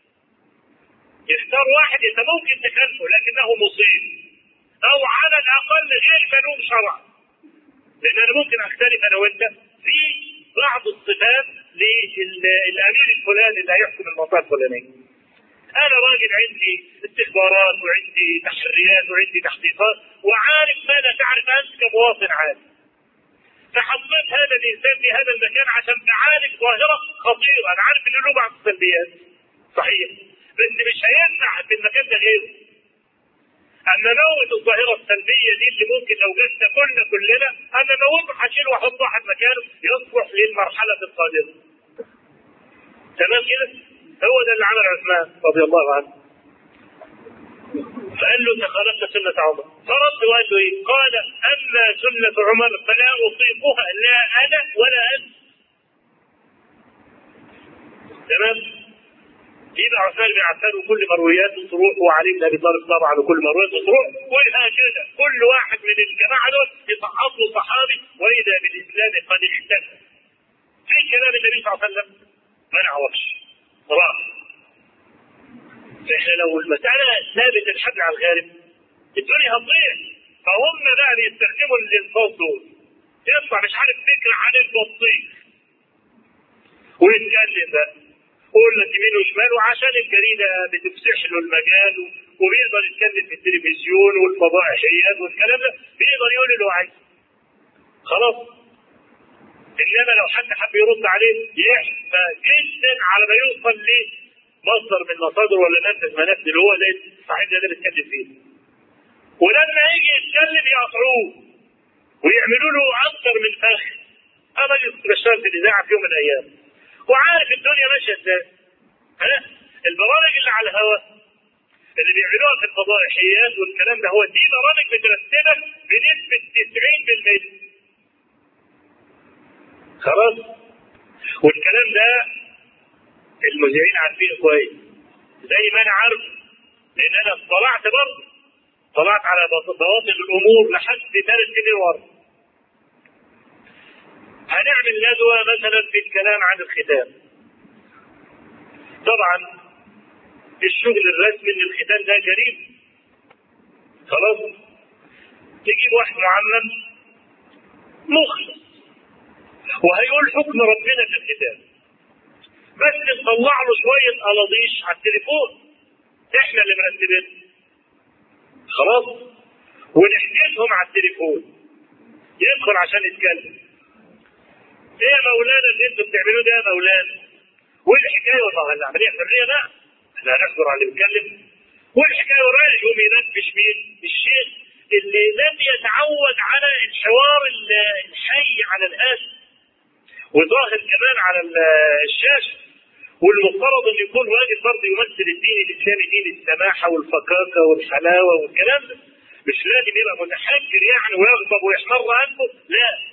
يختار واحد انت ممكن تخلفه لكنه مصيب او على الاقل غير ملوم شرعا لان انا ممكن اختلف انا وانت في بعض الصفات للامير الفلاني اللي هيحكم المنطقه الفلانيه انا راجل عندي استخبارات وعندي تحريات وعندي تحقيقات وعارف ماذا تعرف انت كمواطن عادي فحطيت هذا الانسان في هذا المكان عشان تعالج ظاهره خطيره انا عارف ان له بعض السلبيات صحيح بس مش هينفع في المكان ده غيره اما موت الظاهره السلبيه دي اللي ممكن لو جت كلنا كلنا انا موته هشيله واحط واحد مكانه يصلح للمرحله القادمه تمام كده هو ده اللي عمل عثمان رضي الله عنه فقال له انت خالفت سنة عمر فرد وقال له ايه؟ قال اما سنة عمر فلا اطيقها لا انا ولا انت تمام يبقى عثمان بن عفان وكل مروياته تروح وعلي بن ابي طالب طبعا وكل مروياته تروح وهكذا كل واحد من الجماعه دول يصعد له صحابي واذا بالاسلام قد اختلف في كلام النبي صلى الله عليه وسلم ما نعرفش صراحه فاحنا لو المساله ثابت الحبل على الغارب الدنيا هتضيع فهم بقى بيستخدموا الالفاظ دول يطلع مش عارف فكره عن البطيخ ويتكلم بقى يقول لك يمين وشمال وعشان الجريده بتفسح له المجال وبيقدر يتكلم في التلفزيون والفضائيات والكلام ده بيقدر يقول اللي هو عايزه خلاص انما لو حد حب يرد عليه يحفى جدا على ما يوصل لمصدر من مصادر ولا منفذ منافذ اللي هو ده صاحب ده بيتكلم فيه ولما يجي يتكلم يقطعوه ويعملوا له اكثر من فخ انا كنت بشتغل في الاذاعه في يوم من الايام وعارف الدنيا ماشيه ازاي ها البرامج اللي على الهواء اللي بيعملوها في الفضائحيات والكلام ده هو دي برامج مترتبه بنسبه 90% خلاص والكلام ده المذيعين عارفينه كويس زي ما انا عارف لان انا اطلعت برضه طلعت على بواطن الامور لحد ثلاث سنين ورا هنعمل ندوة مثلا في الكلام عن الختان طبعا الشغل الرسمي ان الختان ده جريمة خلاص تجيب واحد معمم مخلص وهيقول حكم ربنا في الختان بس نطلع له شوية قلاضيش على التليفون احنا اللي مرتبين خلاص ونحجزهم على التليفون يدخل عشان يتكلم ايه يا مولانا اللي انتوا بتعملوه ده يا مولانا؟ وايه الحكايه والله العمليه فنيه لا احنا هنحضر على اللي بيتكلم والحكايه والراجل يقوم ينفش مين؟ الشيخ اللي لم يتعود على الحوار الحي على الاسف وظاهر كمان على الشاشه والمفترض ان يكون راجل برضه يمثل الدين الاسلامي دين السماحه والفكاكه والحلاوه والكلام ده مش لازم يبقى متحجر يعني ويغضب ويحمر انفه لا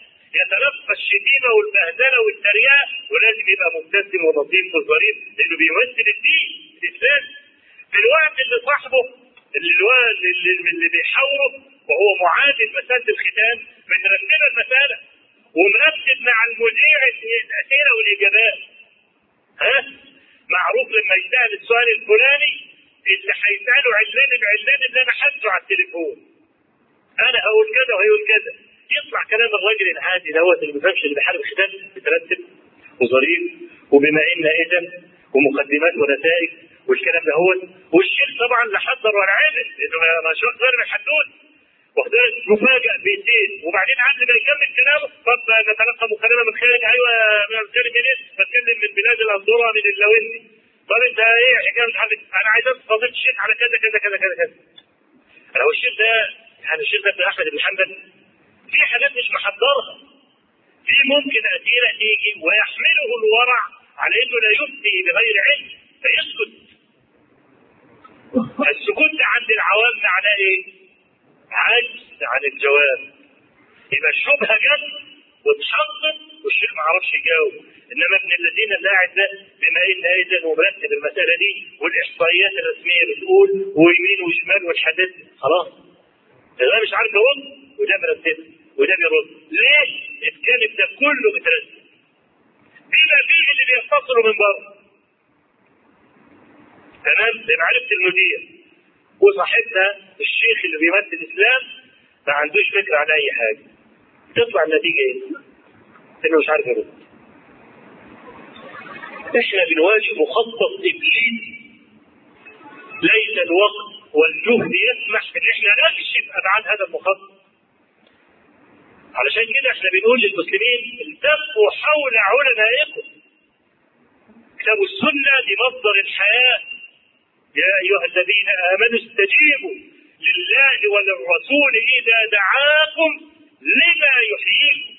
يتلقى الشتيمه والبهدله والتريقه ولازم يبقى مبتسم ولطيف وظريف لانه بيمثل الدين الاسلام في الوقت اللي صاحبه اللي هو اللي, اللي بيحاوره وهو معاد مساله الختان من مرتبه المساله ومرتب مع المذيع الاسئله والاجابات ها معروف لما يسال السؤال الفلاني اللي هيساله علان بعلان اللي انا حاسه على التليفون انا هقول كذا وهيقول كذا يطلع كلام الراجل العادي دوت اللي ما بيفهمش اللي بيحارب الختان مترتب وظريف وبما ان اذا ومقدمات ونتائج والكلام ده هو والشيخ طبعا لا حضر ولا عامل لانه ما شاء غير الحدود واخدين مفاجأ بيتين وبعدين قبل ما يكمل كلامه طب نتلقى مكالمه من خارج ايوه من خارج منين؟ بتكلم من بلاد الاندوره من اللويندي طب انت ايه حكايه متحدث انا عايز قضيه الشيخ على كذا كذا كذا كذا كذا انا هو الشيخ ده يعني الشيخ ده ابن احمد بن حنبل في حاجات مش محضرها في ممكن اسئله تيجي ويحمله الورع على انه لا يفتي بغير علم فيسكت السكوت ده عند العوام معناه ايه؟ عجز عن الجواب يبقى الشبهه جت واتحطت والشيخ ما عرفش يجاوب انما ابن الذين اللي قاعد ده بما ان اذا ومرتب المساله دي والاحصائيات الرسميه بتقول ويمين وشمال والحدث خلاص ده مش عارف يرد وده مرتب وده بيرد ليه؟ الجانب ده كله مترتب بما فيه اللي بيتصلوا من بره تمام زي ما عرفت المدير وصاحبنا الشيخ اللي بيمثل الاسلام ما عندوش فكره عن اي حاجه تطلع النتيجه ايه؟ انه مش عارف يرد احنا بنواجه مخطط ابليس ليس الوقت والجهد يسمح ان احنا نكشف ابعاد هذا المخطط علشان كده احنا بنقول للمسلمين التفوا حول علمائكم كتاب السنه دي مصدر الحياه يا ايها الذين امنوا استجيبوا لله وللرسول اذا دعاكم لما يحييكم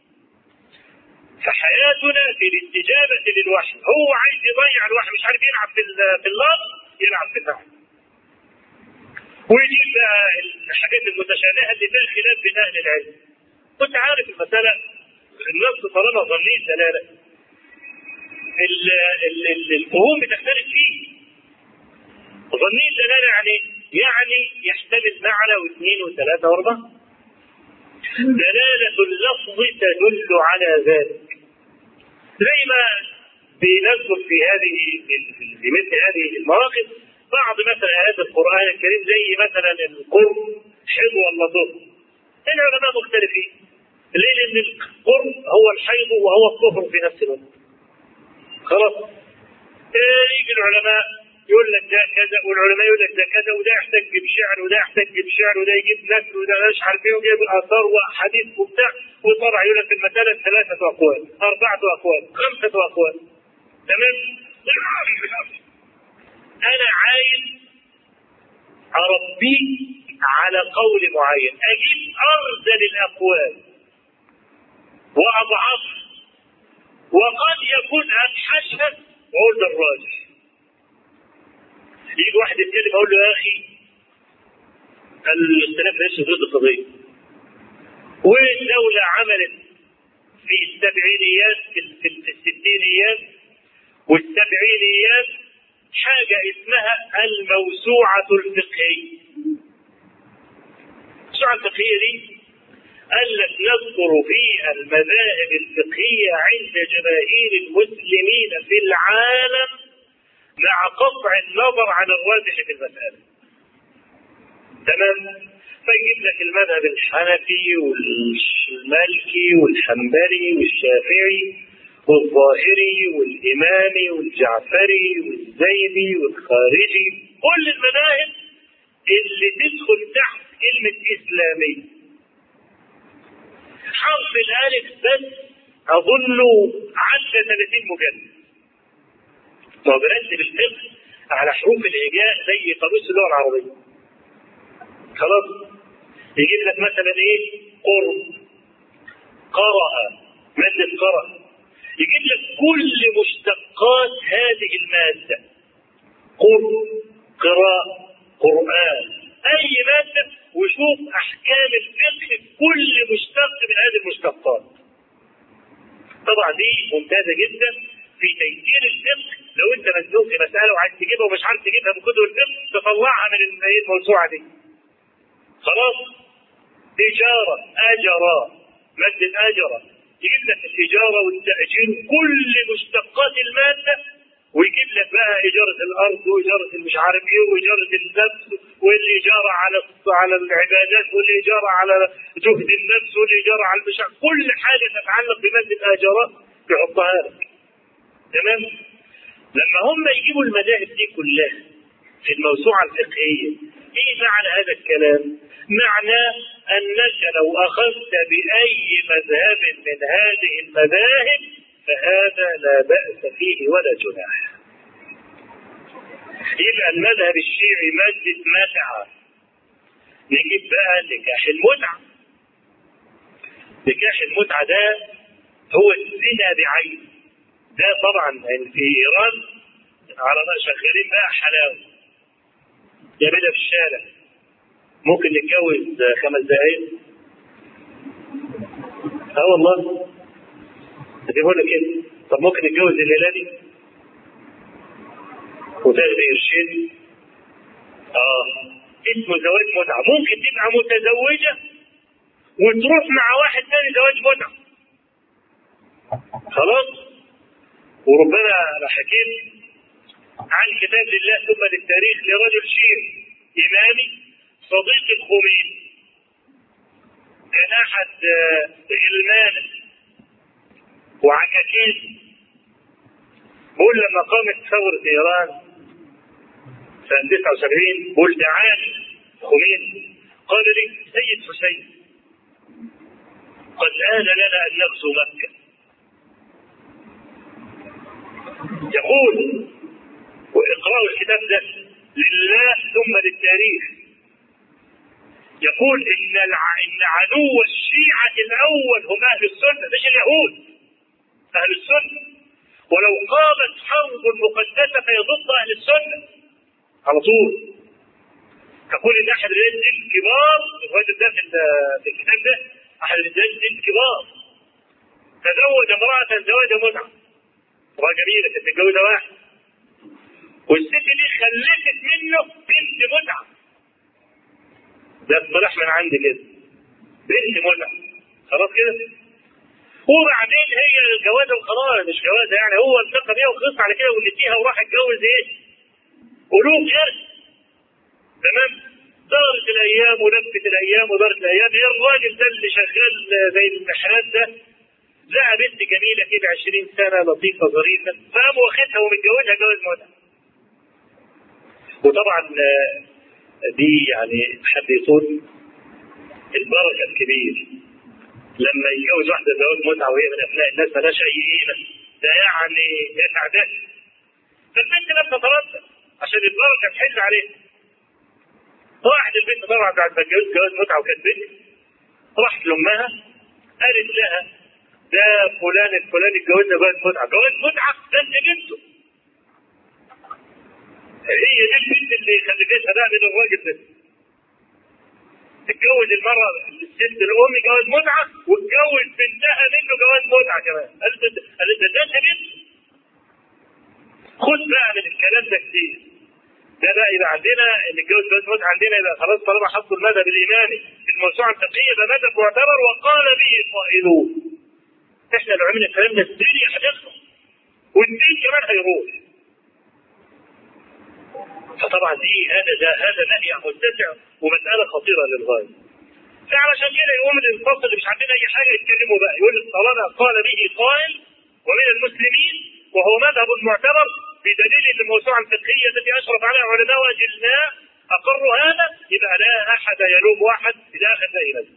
فحياتنا في الاستجابة للوحي هو عايز يضيع الوحي مش عارف يلعب في في اللفظ يلعب في النحو ويجيب بقى الحاجات المتشابهة اللي فيها خلاف بين أهل العلم كنت عارف المسألة النص طالما ظنين دلالة الفهوم بتختلف فيه ظنين دلالة يعني يعني يحتمل معنى واثنين وثلاثة وأربعة دلالة اللفظ تدل على ذلك زي ما بنذكر في هذه في مثل هذه المواقف بعض مثلا آيات القرآن الكريم زي مثلا القرب حلو ولا ضر العلماء مختلفين ليه؟ لأن القرب هو الحيض وهو الطهر في نفس الوقت خلاص يجي العلماء يقول لك ده كذا والعلماء يقول لك ده كذا وده يحتج بشعر وده يحتج بشعر وده يجيب نسل وده مش عارف ايه ويجيب الاثار وحديث وبتاع وطبعا يقول لك المساله ثلاثه اقوال اربعه اقوال خمسه اقوال تمام انا عايز اربيه على قول معين اجيب ارذل الاقوال واضعفها وقد يكون ابحثها واقول ده الراجح يجي واحد يتكلم اقول له يا اخي الاختلاف ليس ضد القضيه والدوله عملت في السبعينيات في الستينيات والسبعينيات حاجه اسمها الموسوعه الفقهيه الموسوعه الفقهيه دي قال لك نذكر فيها المذاهب الفقهيه عند جماهير المسلمين في العالم مع قطع النظر عن الراجح في المسألة تمام فيجيب لك المذهب الحنفي والمالكي والحنبلي والشافعي والظاهري والإمامي والجعفري والزيدي والخارجي كل المذاهب اللي تدخل تحت كلمة إسلامي حرف الألف بس أظنه عدى 30 مجلد طب رتب الفقه على حروف الهجاء زي قاموس اللغه العربيه. خلاص؟ يجيب لك مثلا ايه؟ قرب قرأ مادة قرأ يجيب لك كل مشتقات هذه المادة قرب قراءة قرآن أي مادة وشوف أحكام الفقه في كل مشتق من هذه المشتقات المواضع دي ممتازه جدا في تيسير الفقه لو انت مزنوق في مساله وعايز تجيبها ومش عارف تجيبها من كتب الفقه تطلعها من الموسوعه دي. خلاص؟ تجاره اجرا ماده اجرا يجيب لك التجاره والتاجير كل مشتقات الماده ويجيب لك بقى إجارة الأرض وإجارة مش عارف إيه وإجارة النفس والإجارة على على العبادات والإجارة على جهد النفس والإجارة على المشاعر كل حاجة تتعلق بمادة الآجارات يحطها لك تمام لما هم يجيبوا المذاهب دي كلها في الموسوعة الفقهية إيه معنى هذا الكلام؟ معناه أنك لو أخذت بأي مذهب من هذه المذاهب فهذا لا بأس فيه ولا جناح يبقى المذهب الشيعي مادة متعة نجيب بقى نكاح المتعة نكاح المتعة ده هو الزنا بعين ده طبعا في إيران على شغالين بقى حلاوة جايبينها في الشارع ممكن نتجوز خمس دقايق اه والله بيقول لك كده طب ممكن نتجوز الليله دي وتاخد قرشين اه اسمه زواج متعه ممكن تبقى متزوجه وتروح مع واحد ثاني زواج متعه خلاص وربنا حكيم عن كتاب لله ثم للتاريخ لرجل شيعي امامي صديق الخميني كان احد غلمانه وعكاكيز بقول لما قامت ثورة إيران سنة 79 بقول دعاني خميني قال لي سيد حسين قد آن لنا أن نغزو مكة يقول واقرأوا الكتاب ده لله ثم للتاريخ يقول إن الع... إن عدو الشيعة الأول هم أهل السنة مش اليهود أهل السنة ولو قامت حرب مقدسة فهي ضد أهل السنة على طول تقول إن أحد الرجال الكبار الراجل ده في الكتاب ده أحد الرجال الكبار تزوج امرأة زواج متعة امرأة جميلة كانت متجوزة واحد والست دي خلفت منه بنت متعة ده اصطلاح من عندي كده بنت متعة خلاص كده وبعدين هي الجوازه وخلاص مش جوازه يعني هو التقى بيها وخلص على كده ونسيها وراح اتجوز ايه؟ قلوب جرس تمام؟ دارت الايام ولفت الايام ودارت الايام ايه الراجل ده اللي شغال زي المحرات ده لقى بنت جميله كده 20 سنه لطيفه ظريفه فقام واخدها ومتجوزها جواز متعه. وطبعا دي يعني حد يقول البركه الكبير لما يتجوز واحده زواج متعه وهي من ابناء الناس مالهاش اي قيمه ده يعني يسعدها فالبنت لم تتردد عشان البركه تحل عليها راحت البنت طبعا بعد ما اتجوزت جواز متعه وكانت بنت راحت لامها قالت لها ده فلان الفلاني اتجوزنا جواز متعه جواز متعه ده انت جبته هي دي البنت اللي خلفتها بقى من الراجل ده تتجوز المرة الست الأم جواز متعة وتجوز بنتها منه جواز متعة كمان قالت قالت ده انت بنت خد بقى من الكلام ده كتير ده بقى يبقى عندنا ان الجواز جواز متعة عندنا يبقى خلاص طالما حطوا المذهب الإيماني في الموسوعة الفقهية ده مذهب معتبر وقال به القائلون احنا لو عملنا الكلام ده الدنيا هتخلص والدين كمان هيروح فطبعا دي هذا ده هذا نهي متسع ومسألة خطيرة للغاية. فعلشان كده يقوم الفصل اللي مش عندنا أي حاجة يتكلموا بقى يقول طالما قال به قائل ومن المسلمين وهو مذهب معتبر بدليل ان الموسوعة الفقهية التي أشرف عليها علماء وأجلاء أقروا هذا يبقى لا أحد يلوم واحد إذا أخذ أي مذهب.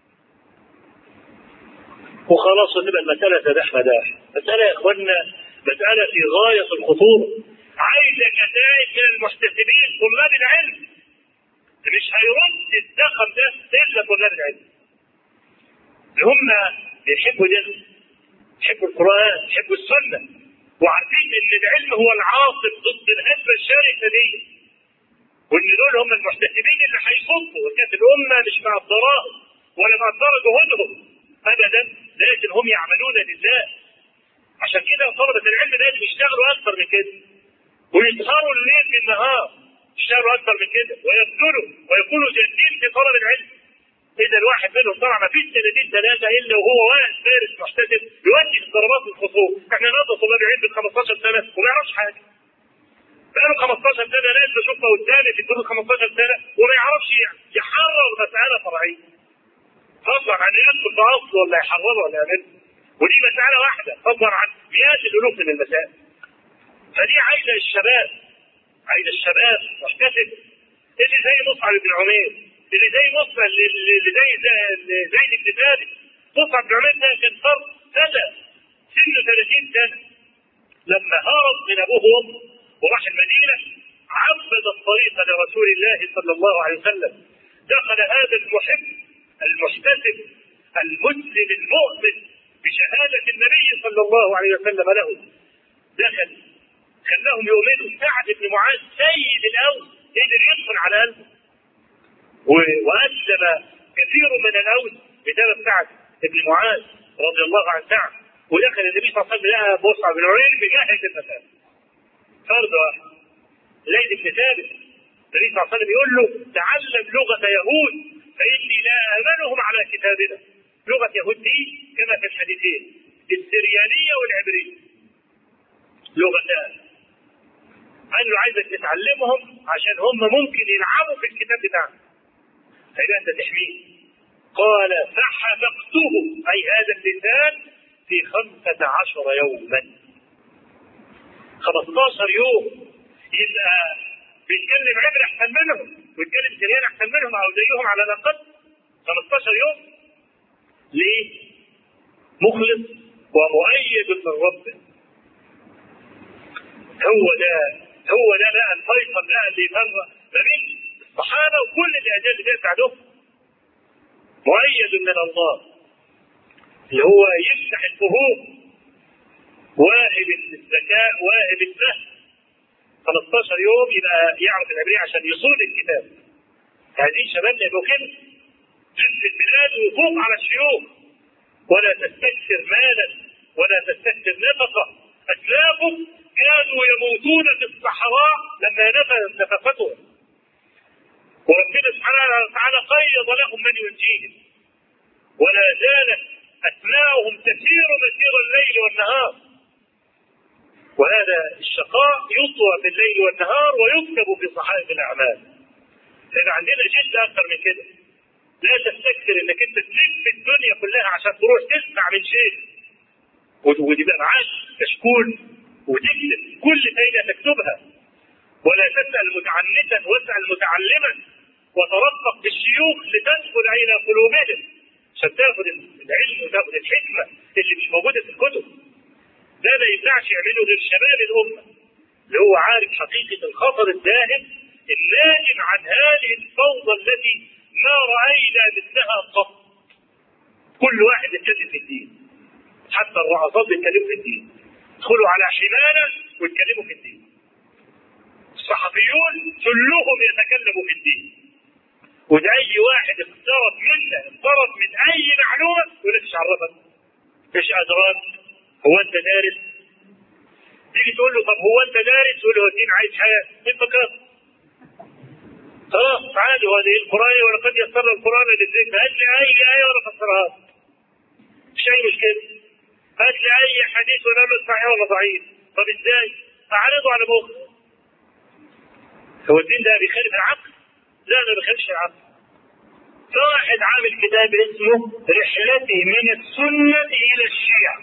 وخلاص ونبقى المسألة سداح مداح. مسألة يا إخواننا مسألة في غاية الخطورة. عايزة كتائب من المحتسبين طلاب العلم مش هيرد الزخم ده الا طلاب العلم هم بيحبوا ده بيحبوا القران بيحبوا السنه وعارفين ان العلم هو العاصم ضد الهزه الشرسه دي وان دول هم المحتسبين اللي هيصدوا وكانت الامه مش مقدراهم ولا مقدره جهودهم ابدا لكن هم يعملون لله عشان كده طلبة العلم لازم يشتغلوا أكثر من كده ويسهروا الليل بالنهار يشتغلوا أكثر من كده ويبذلوا ويكونوا جادين في طلب العلم إذا الواحد منهم طبعا ما فيش سنتين ثلاثة إلا وهو واقف فارس محتسب يودي في ضربات الخصوم احنا نقضي طلاب العلم ب 15 سنة وما يعرفش حاجة بقاله 15 سنة ناس بشوفها قدامي في الدروس 15 سنة وما يعرفش يحرر مسألة فرعية فضلا عن يدخل في أصل ولا يحرره ولا يعمله ودي مسألة واحدة فضلا عن مئات الألوف من المسائل فدي عايزة الشباب عايزة الشباب محتسب اللي زي مصعب بن عمير اللي زي مصعب اللي زي زيد بن ثابت مصعب بن عمير ده كان فرد سنة سنه 30 سنة لما هرب من أبوه وأمه وراح المدينة عبد الطريق لرسول الله صلى الله عليه وسلم دخل هذا المحب المحتسب المسلم المؤمن بشهادة النبي صلى الله عليه وسلم له دخل خلاهم يؤمنوا سعد بن معاذ سيد الأوس قدر يدخل على قلبه وأسلم كثير من الأوس بسبب سعد بن معاذ رضي الله عن سعد ودخل النبي صلى الله عليه وسلم لقى مصعب بن عمير بجاهز المسألة فرد واحد زيد بن ثابت النبي صلى الله عليه وسلم يقول له تعلم لغة يهود فإني لا آمنهم على كتابنا لغة يهود دي كما في الحديثين السريانية والعبرية لغتان قال له عايزك تتعلمهم عشان هم ممكن يلعبوا في الكتاب بتاعنا فيبقى انت تحميه قال فحفظته اي هذا اللسان في خمسة عشر يوما 15 يوم يبقى بيتكلم عبر احسن منهم ويتكلم سريان احسن منهم او زيهم على الاقل 15 يوم ليه؟ مخلص ومؤيد من ربه هو ده هو ده بقى الفيصل بقى اللي يفرق ما بين الصحابه وكل الاجيال اللي جايه بعدهم مؤيد من الله اللي هو يفتح الفهوم واهب الذكاء واهب الفهم 15 يوم يبقى يعرف العبرية عشان يصون الكتاب هذه شبابنا يبقوا كده جنس البلاد وفوق على الشيوخ ولا تستكثر مالا ولا تستكثر نفقة أسلافهم كانوا يموتون في الصحراء لما نفذت نفقتهم وربنا سبحانه وتعالى قيض لهم من ينجيهم ولا زالت أسماؤهم تسير مسير الليل والنهار وهذا الشقاء يطوى في الليل والنهار ويكتب في صحائف الأعمال لأن عندنا جد أكثر من كده لا تستكثر انك انت تلف الدنيا كلها عشان تروح تسمع من شيء وتبقى معاك كشكول وتكتب كل فايدة تكتبها ولا تسأل متعنتا واسأل متعلما وترفق بالشيوخ لتدخل إلى قلوبهم عشان تاخد العلم وتاخد الحكمة اللي مش موجودة في الكتب ده ما ينفعش يعمله غير شباب الأمة اللي هو عارف حقيقة الخطر الداهم الناجم عن هذه الفوضى التي ما رأينا مثلها قط كل واحد يتكلم في الدين حتى الرعاصات بيتكلموا في الدين يدخلوا على حمالة ويتكلموا في الدين الصحفيون كلهم يتكلموا في الدين وده اي واحد اقترب منا اقترب من اي معلومة يقول لك ايش عرفك ايش ادراك هو انت دارس تيجي تقول له طب هو انت دارس يقول له الدين عايز حياة انت كده خلاص عادي هو دي القرآن ولقد يسر القرآن للذكر هات لي اي آية ولا فسرها مش اي مشكلة هات لي اي حديث ولا له صحيح ولا ضعيف طب ازاي؟ اعرضه على مخ هو الدين ده بيخالف العقل؟ لا ما بيخالفش العقل فواحد عامل كتاب اسمه رحلتي من السنة إلى الشيعة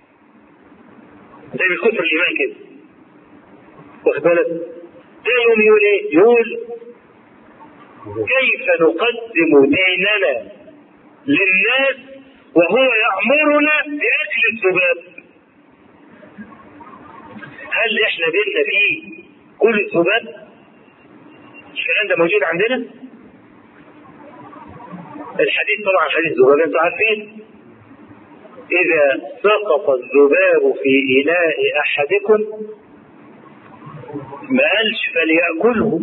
زي بالكفر الإيمان كده واخد بالك؟ ده يوم يقول إيه؟ يقول كيف نقدم ديننا للناس وهو يأمرنا بأكل الذباب هل احنا ديننا فيه كل الذباب الكلام ده موجود عندنا الحديث طبعا حديث الذباب انتوا عارفين إذا سقط الذباب في إناء أحدكم ما قالش فليأكله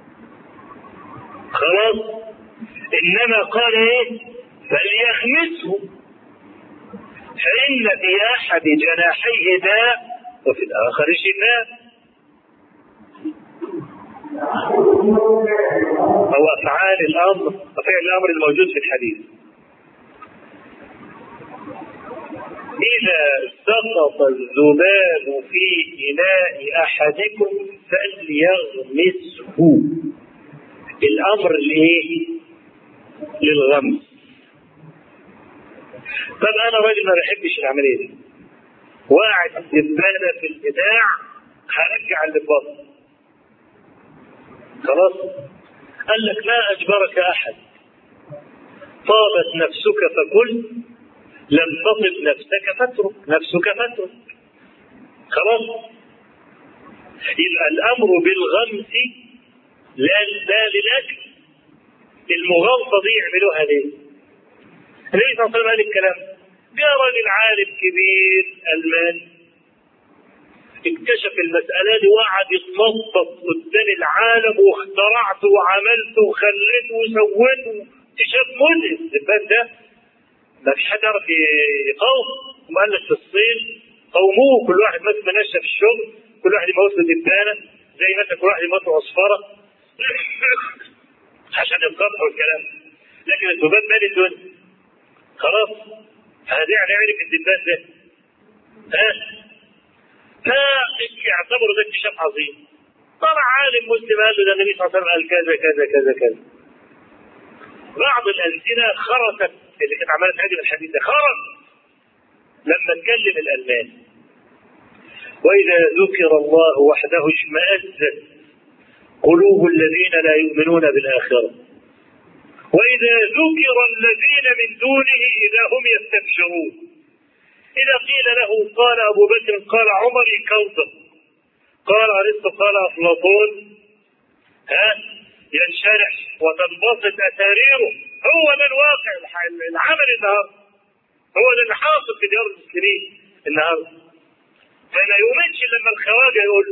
خلاص إنما قال إيه فليخمسه فإن إن في أحد جناحيه داء وفي الآخر شفاء أو أفعال الأمر وفعل الأمر الموجود في الحديث إذا سقط الذباب في إناء أحدكم فليغمسه الأمر لإيه؟ للغمس طب أنا راجل ما بحبش العملية دي وقعت الدبانة في الإذاع هرجع اللي ببطن خلاص قال لك ما أجبرك أحد طابت نفسك فكل لم تطب نفسك فاترك نفسك فاترك خلاص يبقى الأمر بالغمس لا لا للأكل المغالطة دي يعملوها ليه؟ النبي صلى الله عليه وسلم قال الكلام جاء راجل عالم كبير ألماني اكتشف المسألة دي وقعد يتنطط قدام العالم واخترعت وعملت وخليت وسويت اكتشاف مذهل الباب ده ما فيش حد يعرف يقاوم وقال لك في الصين قوموه كل واحد ماسك منشة في الشغل كل واحد يموت له دبانة زي مثلا كل واحد يموت له عصفرة عشان ينقطعوا الكلام لكن الذباب مالي الدنيا خلاص هذا يعني عرف الدبان ده ها فيعتبروا ده اكتشاف عظيم طلع عالم مسلم قال له ده النبي صلى الله عليه وسلم قال كذا كذا كذا كذا بعض الألسنة خرست اللي كانت عماله تهاجم الحديث ده خرس لما اتكلم الألمان وإذا ذكر الله وحده اشمأزت قلوب الذين لا يؤمنون بالآخرة وإذا ذكر الذين من دونه إذا هم يستبشرون إذا قيل له قال أبو بكر قال عمر كوثر قال أرسطو قال أفلاطون ها ينشرح وتنبسط أساريره هو ده الواقع العمل النهارده هو ده اللي حاصل في ديار المسلمين النهارده فما يؤمنش لما الخواجه يقول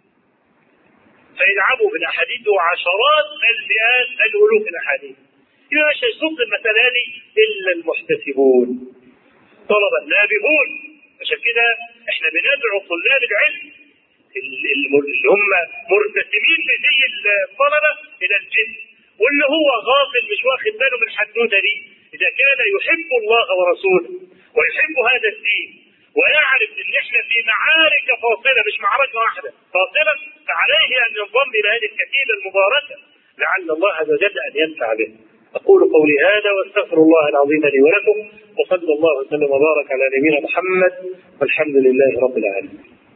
فيلعبوا بالاحاديث وعشرات بل مئات بل الوف الاحاديث يبقى مش هيصد المساله دي الا المحتسبون طلبة نابهون عشان كده احنا بندعو طلاب العلم اللي هم مرتسمين لزي الطلبة الى الجد واللي هو غافل مش واخد باله من الحدوته دي اذا كان يحب الله ورسوله ويحب هذا الدين ويعرف ان احنا في معارك فاصله مش معركه واحده فاصله فعليه ان ينضم الى هذه الكتيبه المباركه لعل الله عز وجل ان ينفع به. اقول قولي هذا واستغفر الله العظيم لي ولكم وصلى الله وسلم وبارك على نبينا محمد والحمد لله رب العالمين.